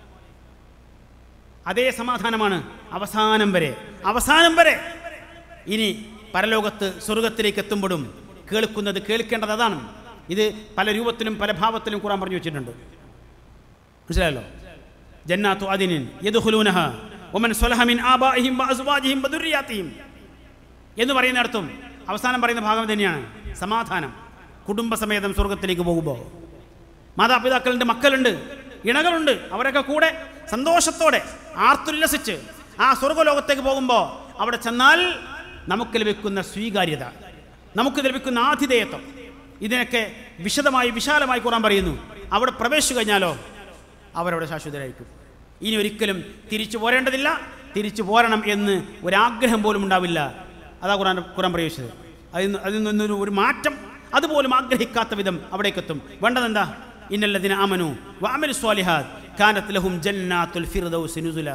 അതേ സമാധാനമാണ് അവസാനം വരെ അവസാനം വരെ ഇനി പരലോകത്ത് സ്വർഗത്തിലേക്ക് എത്തുമ്പോഴും കേൾക്കുന്നത് കേൾക്കേണ്ടത് അതാണ് ഇത് പല രൂപത്തിലും പല ഭാവത്തിലും ഖുറാൻ പറഞ്ഞു വെച്ചിട്ടുണ്ട് മനസ്സിലായല്ലോ ജന്നാത്തു അദിനിൻ യദ്ഖുലൂനഹ വമൻ സ്വലഹ മിൻ ആബാഇഹിം വഅസ്വാജിഹിം വദുർരിയാതിഹിം എന്ന് പറയുന്നിടത്തും അവസാനം പറയുന്ന ഭാഗം തന്നെയാണ് സമാധാനം കുടുംബസമേതം സ്വർഗത്തിലേക്ക് പോകുമ്പോൾ മാതാപിതാക്കളുണ്ട് മക്കളുണ്ട് ഇണകളുണ്ട് അവരൊക്കെ കൂടെ സന്തോഷത്തോടെ ആർത്തുല്ലസിച്ച് ആ സ്വർഗലോകത്തേക്ക് പോകുമ്പോൾ അവിടെ ചെന്നാൽ നമുക്ക് ലഭിക്കുന്ന സ്വീകാര്യത നമുക്ക് ലഭിക്കുന്ന ആതിഥേയത്വം ഇതിനൊക്കെ വിശദമായി വിശാലമായി കുറാൻ പറയുന്നു അവിടെ പ്രവേശിച്ചു കഴിഞ്ഞാലോ അവരവിടെ ശാശ്വതരായിരിക്കും ഇനി ഒരിക്കലും തിരിച്ചു പോരേണ്ടതില്ല തിരിച്ചു പോരണം എന്ന് ഒരാഗ്രഹം പോലും ഉണ്ടാവില്ല അതാ ഖുറാൻ ഖുറാൻ പ്രവേശിച്ചത് അതിൽ അതിൽ നിന്നൊരു ഒരു മാറ്റം അതുപോലും ആഗ്രഹിക്കാത്ത വിധം അവിടേക്കെത്തും വേണ്ടതെന്താ ഇന്നല്ലതിന് അമനു വാമലു സ്വാലിഹാദ് കാനത്ത് ലഹും ജന്നാത്തുൽ ഫിർദൗസ് നുസുല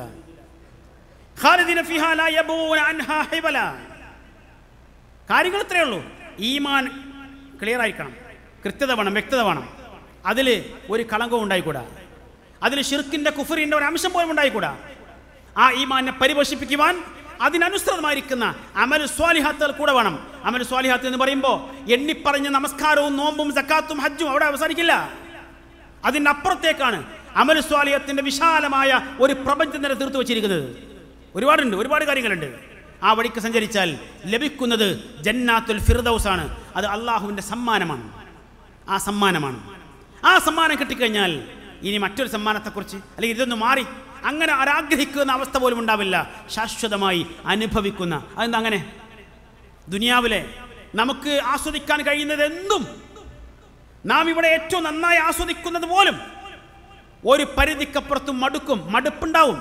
ഖാലിദിന ഫിഹാ ലാ യബൂന അൻഹാ ഹിബല കാര്യങ്ങൾ ഇത്രയേ ഉള്ളൂ ഈമാൻ ക്ലിയർ ആയിരിക്കണം കൃത്യത വേണം വ്യക്തത വേണം അതിൽ ഒരു കളങ്കവും ഉണ്ടായിക്കൂടാ അതിൽ ഷിർക്കിൻ്റെ കുഫറിൻ്റെ ഒരു അംശം പോലും ഉണ്ടായിക്കൂടാ ആ ഈമാനെ പരിപോഷിപ്പിക്കുവാൻ അതിനനുസൃതമായിരിക്കുന്ന അമൽ സ്വാലിഹാത്തുകൾ കൂടെ വേണം അമൽ സ്വാലിഹാത്ത് എന്ന് പറയുമ്പോൾ എണ്ണിപ്പറഞ്ഞ നമസ്കാരവും നോമ്പും സക്കാത്തും ഹജ്ജും അവിടെ അവസാനിക്കില്ല അതിൻ്റെ അപ്പുറത്തേക്കാണ് അമൽ സ്വാലിഹത്തിൻ്റെ വിശാലമായ ഒരു പ്രപഞ്ചം തന്നെ തീർത്തു വച്ചിരിക്കുന്നത് ഒരുപാടുണ്ട് ഒരുപാട് കാര്യങ്ങളുണ്ട് ആ വഴിക്ക് സഞ്ചരിച്ചാൽ ലഭിക്കുന്നത് ജന്നാത്തുൽ ഫിർദൗസ് ആണ് അത് അള്ളാഹുവിൻ്റെ സമ്മാനമാണ് ആ സമ്മാനമാണ് ആ സമ്മാനം കിട്ടിക്കഴിഞ്ഞാൽ ഇനി മറ്റൊരു സമ്മാനത്തെക്കുറിച്ച് അല്ലെങ്കിൽ ഇതൊന്ന് മാറി അങ്ങനെ ആരാഗ്രഹിക്കുന്ന അവസ്ഥ പോലും ഉണ്ടാവില്ല ശാശ്വതമായി അനുഭവിക്കുന്ന അതെന്താ അങ്ങനെ ദുനിയാവിലെ നമുക്ക് ആസ്വദിക്കാൻ കഴിയുന്നത് എന്തും നാം ഇവിടെ ഏറ്റവും നന്നായി ആസ്വദിക്കുന്നത് പോലും ഒരു പരിധിക്കപ്പുറത്തും മടുക്കും മടുപ്പുണ്ടാവും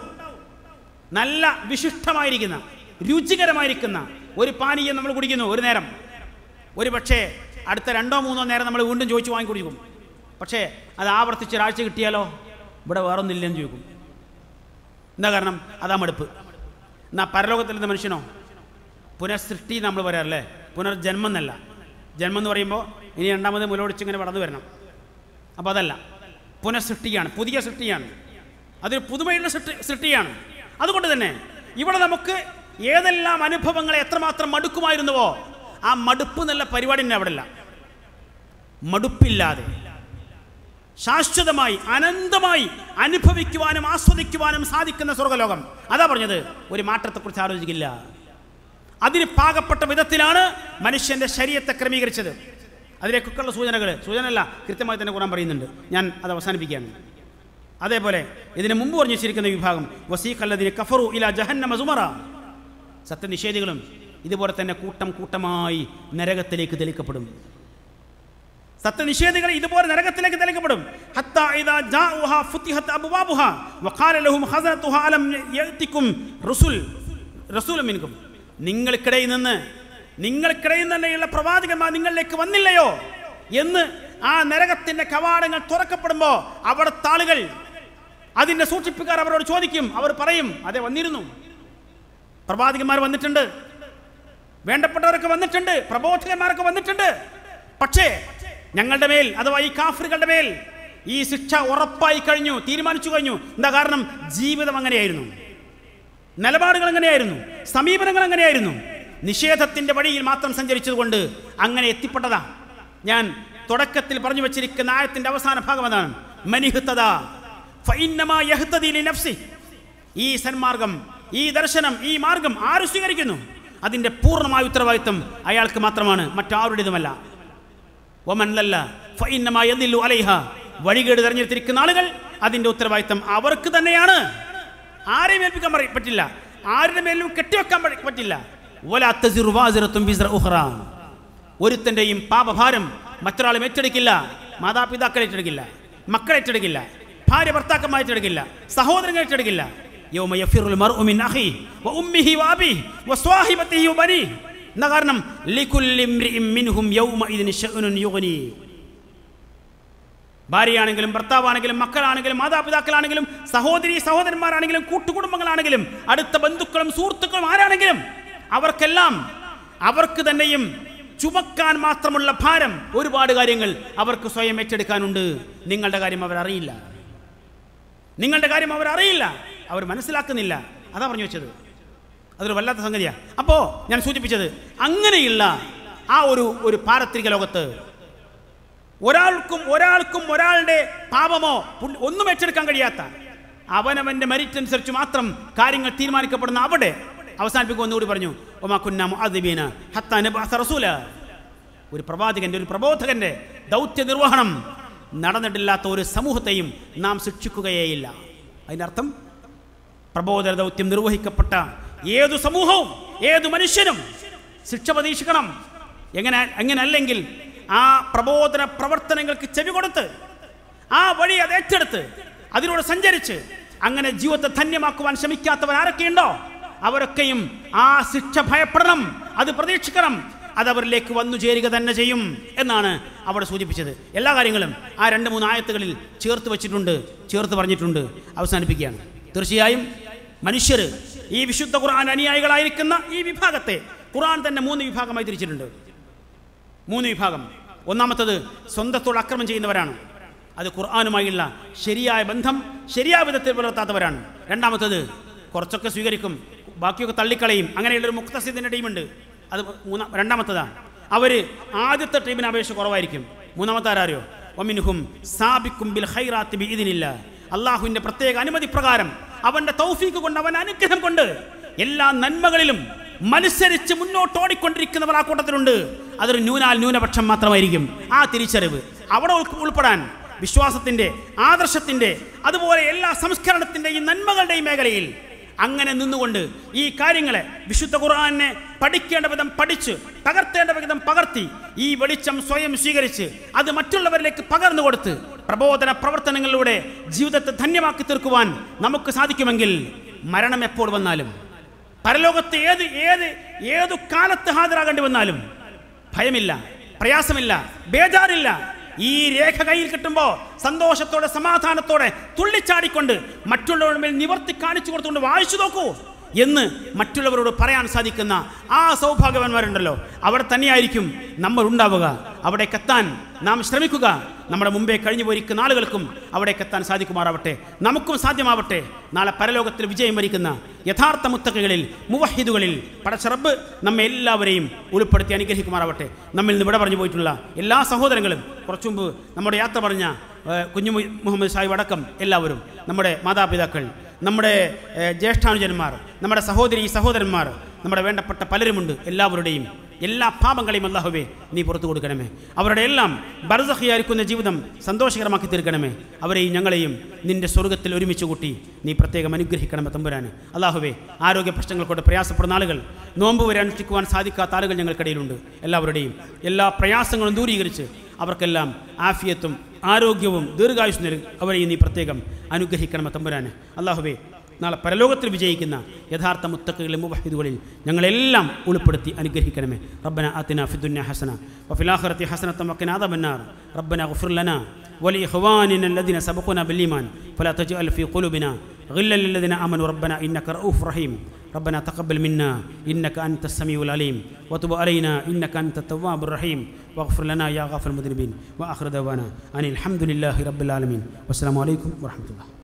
നല്ല വിശിഷ്ടമായിരിക്കുന്ന രുചികരമായിരിക്കുന്ന ഒരു പാനീയം നമ്മൾ കുടിക്കുന്നു ഒരു നേരം ഒരു പക്ഷേ അടുത്ത രണ്ടോ മൂന്നോ നേരം നമ്മൾ വീണ്ടും ചോദിച്ചു വാങ്ങി കുടിക്കും പക്ഷേ അത് ആവർത്തിച്ച് ഒരാഴ്ച കിട്ടിയാലോ ഇവിടെ വേറൊന്നില്ലെന്ന് ചോദിക്കും എന്താ കാരണം അതാ മടുപ്പ് എന്നാ പരലോകത്തിലെന്ന മനുഷ്യനോ പുനഃസൃഷ്ടി നമ്മൾ പറയാറില്ലേ പുനർജന്മം എന്നല്ല ജന്മം എന്ന് പറയുമ്പോൾ ഇനി രണ്ടാമത് മുലോടിച്ച് ഇങ്ങനെ വളർന്നു വരണം അപ്പോൾ അതല്ല പുനഃസൃഷ്ടിയാണ് പുതിയ സൃഷ്ടിയാണ് അതൊരു പുതുമയുള്ള സൃഷ്ടി സൃഷ്ടിയാണ് അതുകൊണ്ട് തന്നെ ഇവിടെ നമുക്ക് ഏതെല്ലാം അനുഭവങ്ങളെ എത്രമാത്രം മടുക്കുമായിരുന്നുവോ ആ മടുപ്പ് എന്നുള്ള പരിപാടി തന്നെ അവിടെ ഇല്ല മടുപ്പില്ലാതെ ശാശ്വതമായി അനന്തമായി അനുഭവിക്കുവാനും ആസ്വദിക്കുവാനും സാധിക്കുന്ന സ്വർഗലോകം അതാ പറഞ്ഞത് ഒരു മാറ്റത്തെക്കുറിച്ച് ആലോചിക്കില്ല അതിന് പാകപ്പെട്ട വിധത്തിലാണ് മനുഷ്യന്റെ ശരീരത്തെ ക്രമീകരിച്ചത് അതിലേക്കൊക്കെയുള്ള സൂചനകൾ സൂചനയല്ല കൃത്യമായി തന്നെ കുറാൻ പറയുന്നുണ്ട് ഞാൻ അത് അവസാനിപ്പിക്കുകയാണ് അതേപോലെ ഇതിന് മുമ്പ് പറഞ്ഞു വെച്ചിരിക്കുന്ന വിഭാഗം വസീഖല്ലതിന് കഫറു ഇല ജഹന്നമ സുമറ സത്യനിഷേധികളും ഇതുപോലെ തന്നെ കൂട്ടം കൂട്ടമായി നരകത്തിലേക്ക് തെളിക്കപ്പെടും സത്യനിഷേധികൾ ഇതുപോലെ നരകത്തിലേക്ക് തെളിക്കപ്പെടും ഹത്താ ഇദാ ജാഉഹാ ഫുത്തിഹത് അബ്വാബുഹാ വഖാല ലഹും ഖസനതുഹാ അലം യഅതികും റസൂൽ റസൂലും മിൻകും നിങ്ങൾക്കിടയിൽ നിന്ന് നിങ്ങൾക്കിടയിൽ തന്നെയുള്ള പ്രവാചകന്മാർ നിങ്ങളിലേക്ക് വന്നില്ലയോ എന്ന് ആ നരകത്തിന്റെ കവാടങ്ങൾ തുറക്കപ്പെടുമ്പോൾ അവിടുത്തെ ആളുകൾ അതിന്റെ സൂക്ഷിപ്പുകാർ അവരോട് ചോദിക്കും അവർ പറയും അതെ വന്നിരുന്നു പ്രവാചകന്മാർ വന്നിട്ടുണ്ട് വേണ്ടപ്പെട്ടവരൊക്കെ വന്നിട്ടുണ്ട് പ്രബോധകന്മാരൊക്കെ വന്നിട്ടുണ്ട് പക്ഷേ ഞങ്ങളുടെ മേൽ അഥവാ ഈ കാഫറുകളുടെ മേൽ ഈ ശിക്ഷ ഉറപ്പായി കഴിഞ്ഞു തീരുമാനിച്ചു കഴിഞ്ഞു എന്താ കാരണം ജീവിതം അങ്ങനെയായിരുന്നു നിലപാടുകൾ എങ്ങനെയായിരുന്നു സമീപനങ്ങൾ എങ്ങനെയായിരുന്നു നിഷേധത്തിന്റെ വഴിയിൽ മാത്രം സഞ്ചരിച്ചതുകൊണ്ട് അങ്ങനെ എത്തിപ്പെട്ടതാ ഞാൻ തുടക്കത്തിൽ പറഞ്ഞു വെച്ചിരിക്കുന്ന ആയത്തിന്റെ അവസാന ഭാഗം അതാണ് മനിഹുത്തത ഫഇന്നമാ യഹ്തദി ലിനഫ്സി. ഈ സന്മാർഗം ഈ ദർശനം ഈ മാർഗം ആര് സ്വീകരിക്കുന്നു അതിന്റെ പൂർണ്ണമായ ഉത്തരവാദിത്വം അയാൾക്ക് മാത്രമാണ് മറ്റാരുടേതുമല്ല ഒമനല്ല ഫഇന്നമാ യദില്ലു അലൈഹ വഴികേട് തെരഞ്ഞെടുത്തിരിക്കുന്ന ആളുകൾ അതിന്റെ ഉത്തരവാദിത്വം അവർക്ക് തന്നെയാണ് ആരെയും ഏൽപ്പിക്കാൻ പറ- പറ്റില്ല ആരുടെ മേലും കെട്ടിവെക്കാൻ പ- പറ്റില്ല വലാ തസിറു വാസിറത്തും വിസ്ര ഉഖ്റ. ഒരുത്തന്റെയും പാപഭാരം മറ്റൊരാളും ഏറ്റെടുക്കില്ല മാതാപിതാക്കൾ ഏറ്റെടുക്കില്ല മക്കൾ ഏറ്റെടുക്കില്ല ഭാര്യ ഭർത്താക്കന്മാർ ഏറ്റെടുക്കില്ല സഹോദരങ്ങൾ ഏറ്റെടുക്കില്ല യൗമ യഫിറുൽ മർഉ മിൻ അഖി വ ഉമ്മിഹി വ അബിഹി വ സ്വാഹിബത്തിഹി വ ബനി എന്ന കാരണം ലികുല്ലി ഇംറിഇം മിൻഹും യൗമ ഇദിൻ ശഅ്നുൻ യുഗ്നി ഭാര്യയാണെങ്കിലും ഭർത്താവാണെങ്കിലും മക്കളാണെങ്കിലും മാതാപിതാക്കളാണെങ്കിലും സഹോദരി സഹോദരന്മാരാണെങ്കിലും കൂട്ടുകുടുംബങ്ങളാണെങ്കിലും അടുത്ത ബന്ധുക്കളും സുഹൃത്തുക്കളും ആരാണെങ്കിലും അവർക്കെല്ലാം അവർക്ക് തന്നെയും ചുമക്കാൻ മാത്രമുള്ള ഭാരം ഒരുപാട് കാര്യങ്ങൾ അവർക്ക് സ്വയം ഏറ്റെടുക്കാനുണ്ട് നിങ്ങളുടെ കാര്യം അവരറിയില്ല നിങ്ങളുടെ കാര്യം അവരറിയില്ല അവർ മനസ്സിലാക്കുന്നില്ല അതാ പറഞ്ഞു വെച്ചത് അതൊരു വല്ലാത്ത സംഗതിയാണ് അപ്പോൾ ഞാൻ സൂചിപ്പിച്ചത് അങ്ങനെയുള്ള ആ ഒരു ഒരു പാരത്രിക ലോകത്ത് ഒരാൾക്കും ഒരാൾക്കും ഒരാളുടെ പാപമോ പുണ്യ- ഒന്നും ഏറ്റെടുക്കാൻ കഴിയാത്ത അവനവന്റെ മെറിറ്റ് അനുസരിച്ച് മാത്രം കാര്യങ്ങൾ തീരുമാനിക്കപ്പെടുന്ന അവിടെ അവസാനിപ്പിക്കുക ഒന്നുകൂടി പറഞ്ഞു ഒമാ കുന്ന മുഅദ്ദിബീന ഹത്താ നബ്അസ റസൂല ഒരു പ്രവാചകന്റെ ഒരു പ്രബോധകന്റെ ദൗത്യ നിർവഹണം നടന്നിട്ടില്ലാത്ത ഒരു സമൂഹത്തെയും നാം ശിക്ഷിക്കുകയേയില്ല അതിനർത്ഥം പ്രബോധന ദൗത്യം നിർവഹിക്കപ്പെട്ട ഏതു സമൂഹവും ഏതു മനുഷ്യനും ശിക്ഷ പ്രതീക്ഷിക്കണം എങ്ങനെ എങ്ങനല്ലെങ്കിൽ ആ പ്രബോധന പ്രവർത്തനങ്ങൾക്ക് ചെവി കൊടുത്ത് ആ വഴി അത് ഏറ്റെടുത്ത് അതിലൂടെ സഞ്ചരിച്ച് അങ്ങനെ ജീവിതത്തെ ധന്യമാക്കുവാൻ ശ്രമിക്കാത്തവർ ആരൊക്കെയുണ്ടോ അവരൊക്കെയും ആ ശിക്ഷ ഭയപ്പെടണം അത് പ്രതീക്ഷിക്കണം അത് അവരിലേക്ക് വന്നു ചേരുക തന്നെ ചെയ്യും എന്നാണ് അവിടെ സൂചിപ്പിച്ചത് എല്ലാ കാര്യങ്ങളും ആ രണ്ട് മൂന്ന് ആയത്തുകളിൽ ചേർത്ത് വെച്ചിട്ടുണ്ട് ചേർത്ത് പറഞ്ഞിട്ടുണ്ട് അവസാനിപ്പിക്കുകയാണ് തീർച്ചയായും മനുഷ്യർ ഈ വിശുദ്ധ ഖുർആൻ അനുയായികളായിരിക്കുന്ന ഈ വിഭാഗത്തെ ഖുർആൻ തന്നെ മൂന്ന് വിഭാഗമായി തിരിച്ചിട്ടുണ്ട് മൂന്ന് വിഭാഗം ഒന്നാമത്തത് സ്വന്തത്തോട് അക്രമം ചെയ്യുന്നവരാണ് അത് ഖുർആാനുമായുള്ള ശരിയായ ബന്ധം ശരിയായ വിധത്തിൽ പുലർത്താത്തവരാണ് രണ്ടാമത്തത് കുറച്ചൊക്കെ സ്വീകരിക്കും ബാക്കിയൊക്കെ തള്ളിക്കളയും അങ്ങനെയുള്ളൊരു മുക്തസിദ്ധിൻ്റെ ടീമുണ്ട് അത് മൂന്നാം രണ്ടാമത്തതാണ് അവർ ആദ്യത്തെ ടീമിന് അപേക്ഷ കുറവായിരിക്കും മൂന്നാമത്തെ ആരാറിയോ ഒമിൻഹും സാബിക്കും ബിൽ ഹൈറാത്തി ബി ഇതിനില്ല അള്ളാഹുവിൻ്റെ പ്രത്യേക അനുമതി പ്രകാരം അവൻ്റെ തൗഫീക്ക് കൊണ്ട് അവൻ അനുഗ്രഹം കൊണ്ട് എല്ലാ നന്മകളിലും മത്സരിച്ച് മുന്നോട്ട് ഓടിക്കൊണ്ടിരിക്കുന്നവർ ആ കൂട്ടത്തിലുണ്ട് അതൊരു ന്യൂനാൽ ന്യൂനപക്ഷം മാത്രമായിരിക്കും ആ തിരിച്ചറിവ് അവിടെ ഉൾ- ഉൾപ്പെടാൻ വിശ്വാസത്തിന്റെ ആദർശത്തിന്റെ അതുപോലെ എല്ലാ സംസ്കരണത്തിന്റെയും നന്മകളുടെയും മേഖലയിൽ അങ്ങനെ നിന്നുകൊണ്ട് ഈ കാര്യങ്ങളെ വിശുദ്ധ ഖുർആനെ പഠിക്കേണ്ട വിധം പഠിച്ച് പകർത്തേണ്ട വിധം പകർത്തി ഈ വെളിച്ചം സ്വയം സ്വീകരിച്ച് അത് മറ്റുള്ളവരിലേക്ക് പകർന്നു കൊടുത്ത് പ്രബോധന പ്രവർത്തനങ്ങളിലൂടെ ജീവിതത്തെ ധന്യമാക്കി തീർക്കുവാൻ നമുക്ക് സാധിക്കുമെങ്കിൽ മരണം എപ്പോൾ വന്നാലും പരലോകത്ത് ഏത് ഏത് ഏതു കാലത്ത് ഹാജരാകേണ്ടി വന്നാലും ഭയമില്ല പ്രയാസമില്ല ബേജാറില്ല ഈ രേഖ കയ്യിൽ കിട്ടുമ്പോൾ സന്തോഷത്തോടെ സമാധാനത്തോടെ തുള്ളിച്ചാടിക്കൊണ്ട് മറ്റുള്ളവരുടെ മേൽ നിവർത്തി കാണിച്ചു കൊടുത്തുകൊണ്ട് വായിച്ചു നോക്കൂ എന്ന് മറ്റുള്ളവരോട് പറയാൻ സാധിക്കുന്ന ആ സൗഭാഗ്യവാന്മാരുണ്ടല്ലോ അവിടെ തന്നെയായിരിക്കും നമ്മൾ ഉണ്ടാവുക അവിടേക്ക് എത്താൻ നാം ശ്രമിക്കുക നമ്മുടെ മുമ്പേ കഴിഞ്ഞു പോയിരിക്കുന്ന ആളുകൾക്കും അവിടേക്ക് എത്താൻ സാധിക്കുമാറാവട്ടെ നമുക്കും സാധ്യമാവട്ടെ നാളെ പരലോകത്തിൽ വിജയം വരിക്കുന്ന യഥാർത്ഥ മുത്തക്കകളിൽ മുവഹിദുകളിൽ പടച്ചറബ് നമ്മെ എല്ലാവരെയും ഉൾപ്പെടുത്തി അനുഗ്രഹിക്കുമാറാവട്ടെ നമ്മിൽ നിന്ന് ഇവിടെ പറഞ്ഞു പോയിട്ടുള്ള എല്ലാ സഹോദരങ്ങളും കുറച്ചു മുമ്പ് നമ്മുടെ യാത്ര പറഞ്ഞ ഏഹ്, കുഞ്ഞു മു- മുഹമ്മദ് സാഹിബ് അടക്കം എല്ലാവരും നമ്മുടെ മാതാപിതാക്കൾ നമ്മുടെ ഏഹ്, ജ്യേഷ്ഠാനുജന്മാർ നമ്മുടെ സഹോദരി സഹോദരന്മാർ നമ്മുടെ വേണ്ടപ്പെട്ട പലരുമുണ്ട് എല്ലാവരുടെയും എല്ലാ പാപങ്ങളെയും അല്ലാഹുവേ നീ പുറത്തു കൊടുക്കണമേ അവരുടെ എല്ലാം ബർസഹിയായിരിക്കുന്ന ജീവിതം സന്തോഷകരമാക്കി തീർക്കണമേ അവരെയും ഞങ്ങളെയും നിന്റെ സ്വർഗത്തിൽ ഒരുമിച്ച് കൂട്ടി നീ പ്രത്യേകം അനുഗ്രഹിക്കണമേ തമ്പുരാന് അല്ലാഹുവേ ആരോഗ്യ പ്രശ്നങ്ങൾ കൊണ്ട് പ്രയാസപ്പെടുന്ന ആളുകൾ നോമ്പ് വരെ അനുഷ്ഠിക്കുവാൻ സാധിക്കാത്ത ആളുകൾ ഞങ്ങൾക്കിടയിലുണ്ട് എല്ലാവരുടെയും എല്ലാ പ്രയാസങ്ങളും ദൂരീകരിച്ച് അവർക്കെല്ലാം ആഫിയത്തും ആരോഗ്യവും ദീർഘായുസ് നൽകി അവരെയും നീ പ്രത്യേകം അനുഗ്രഹിക്കണമേ തമ്പുരാന് അല്ലാഹുവേ നാളെ പരലോകത്തിൽ വിജയിക്കുന്ന യഥാർത്ഥ മുത്തക്കുകളിലെ മുബഹിദുകളിൽ ഞങ്ങളെല്ലാം ഉൾപ്പെടുത്തി അനുഗ്രഹിക്കണമേ റബ്ബന ആത്തിന ഫിദ്ദുന്യ ഹസന വഫിലാഖിറത്തി ഹസനത്തം വക്കിന ആദബന്നാർ റബ്ബന ഗഫിർ ലനാ ولإخواننا الذين سبقونا بالإيمان فلا تجعل في قلوبنا غلا للذين آمنوا ربنا إنك رؤوف رحيم ربنا تقبل منا إنك أنت السميع العليم وتب علينا إنك أنت التواب الرحيم واغفر لنا يا غافر المذنبين وآخر دعوانا أن الحمد لله رب العالمين والسلام عليكم ورحمة الله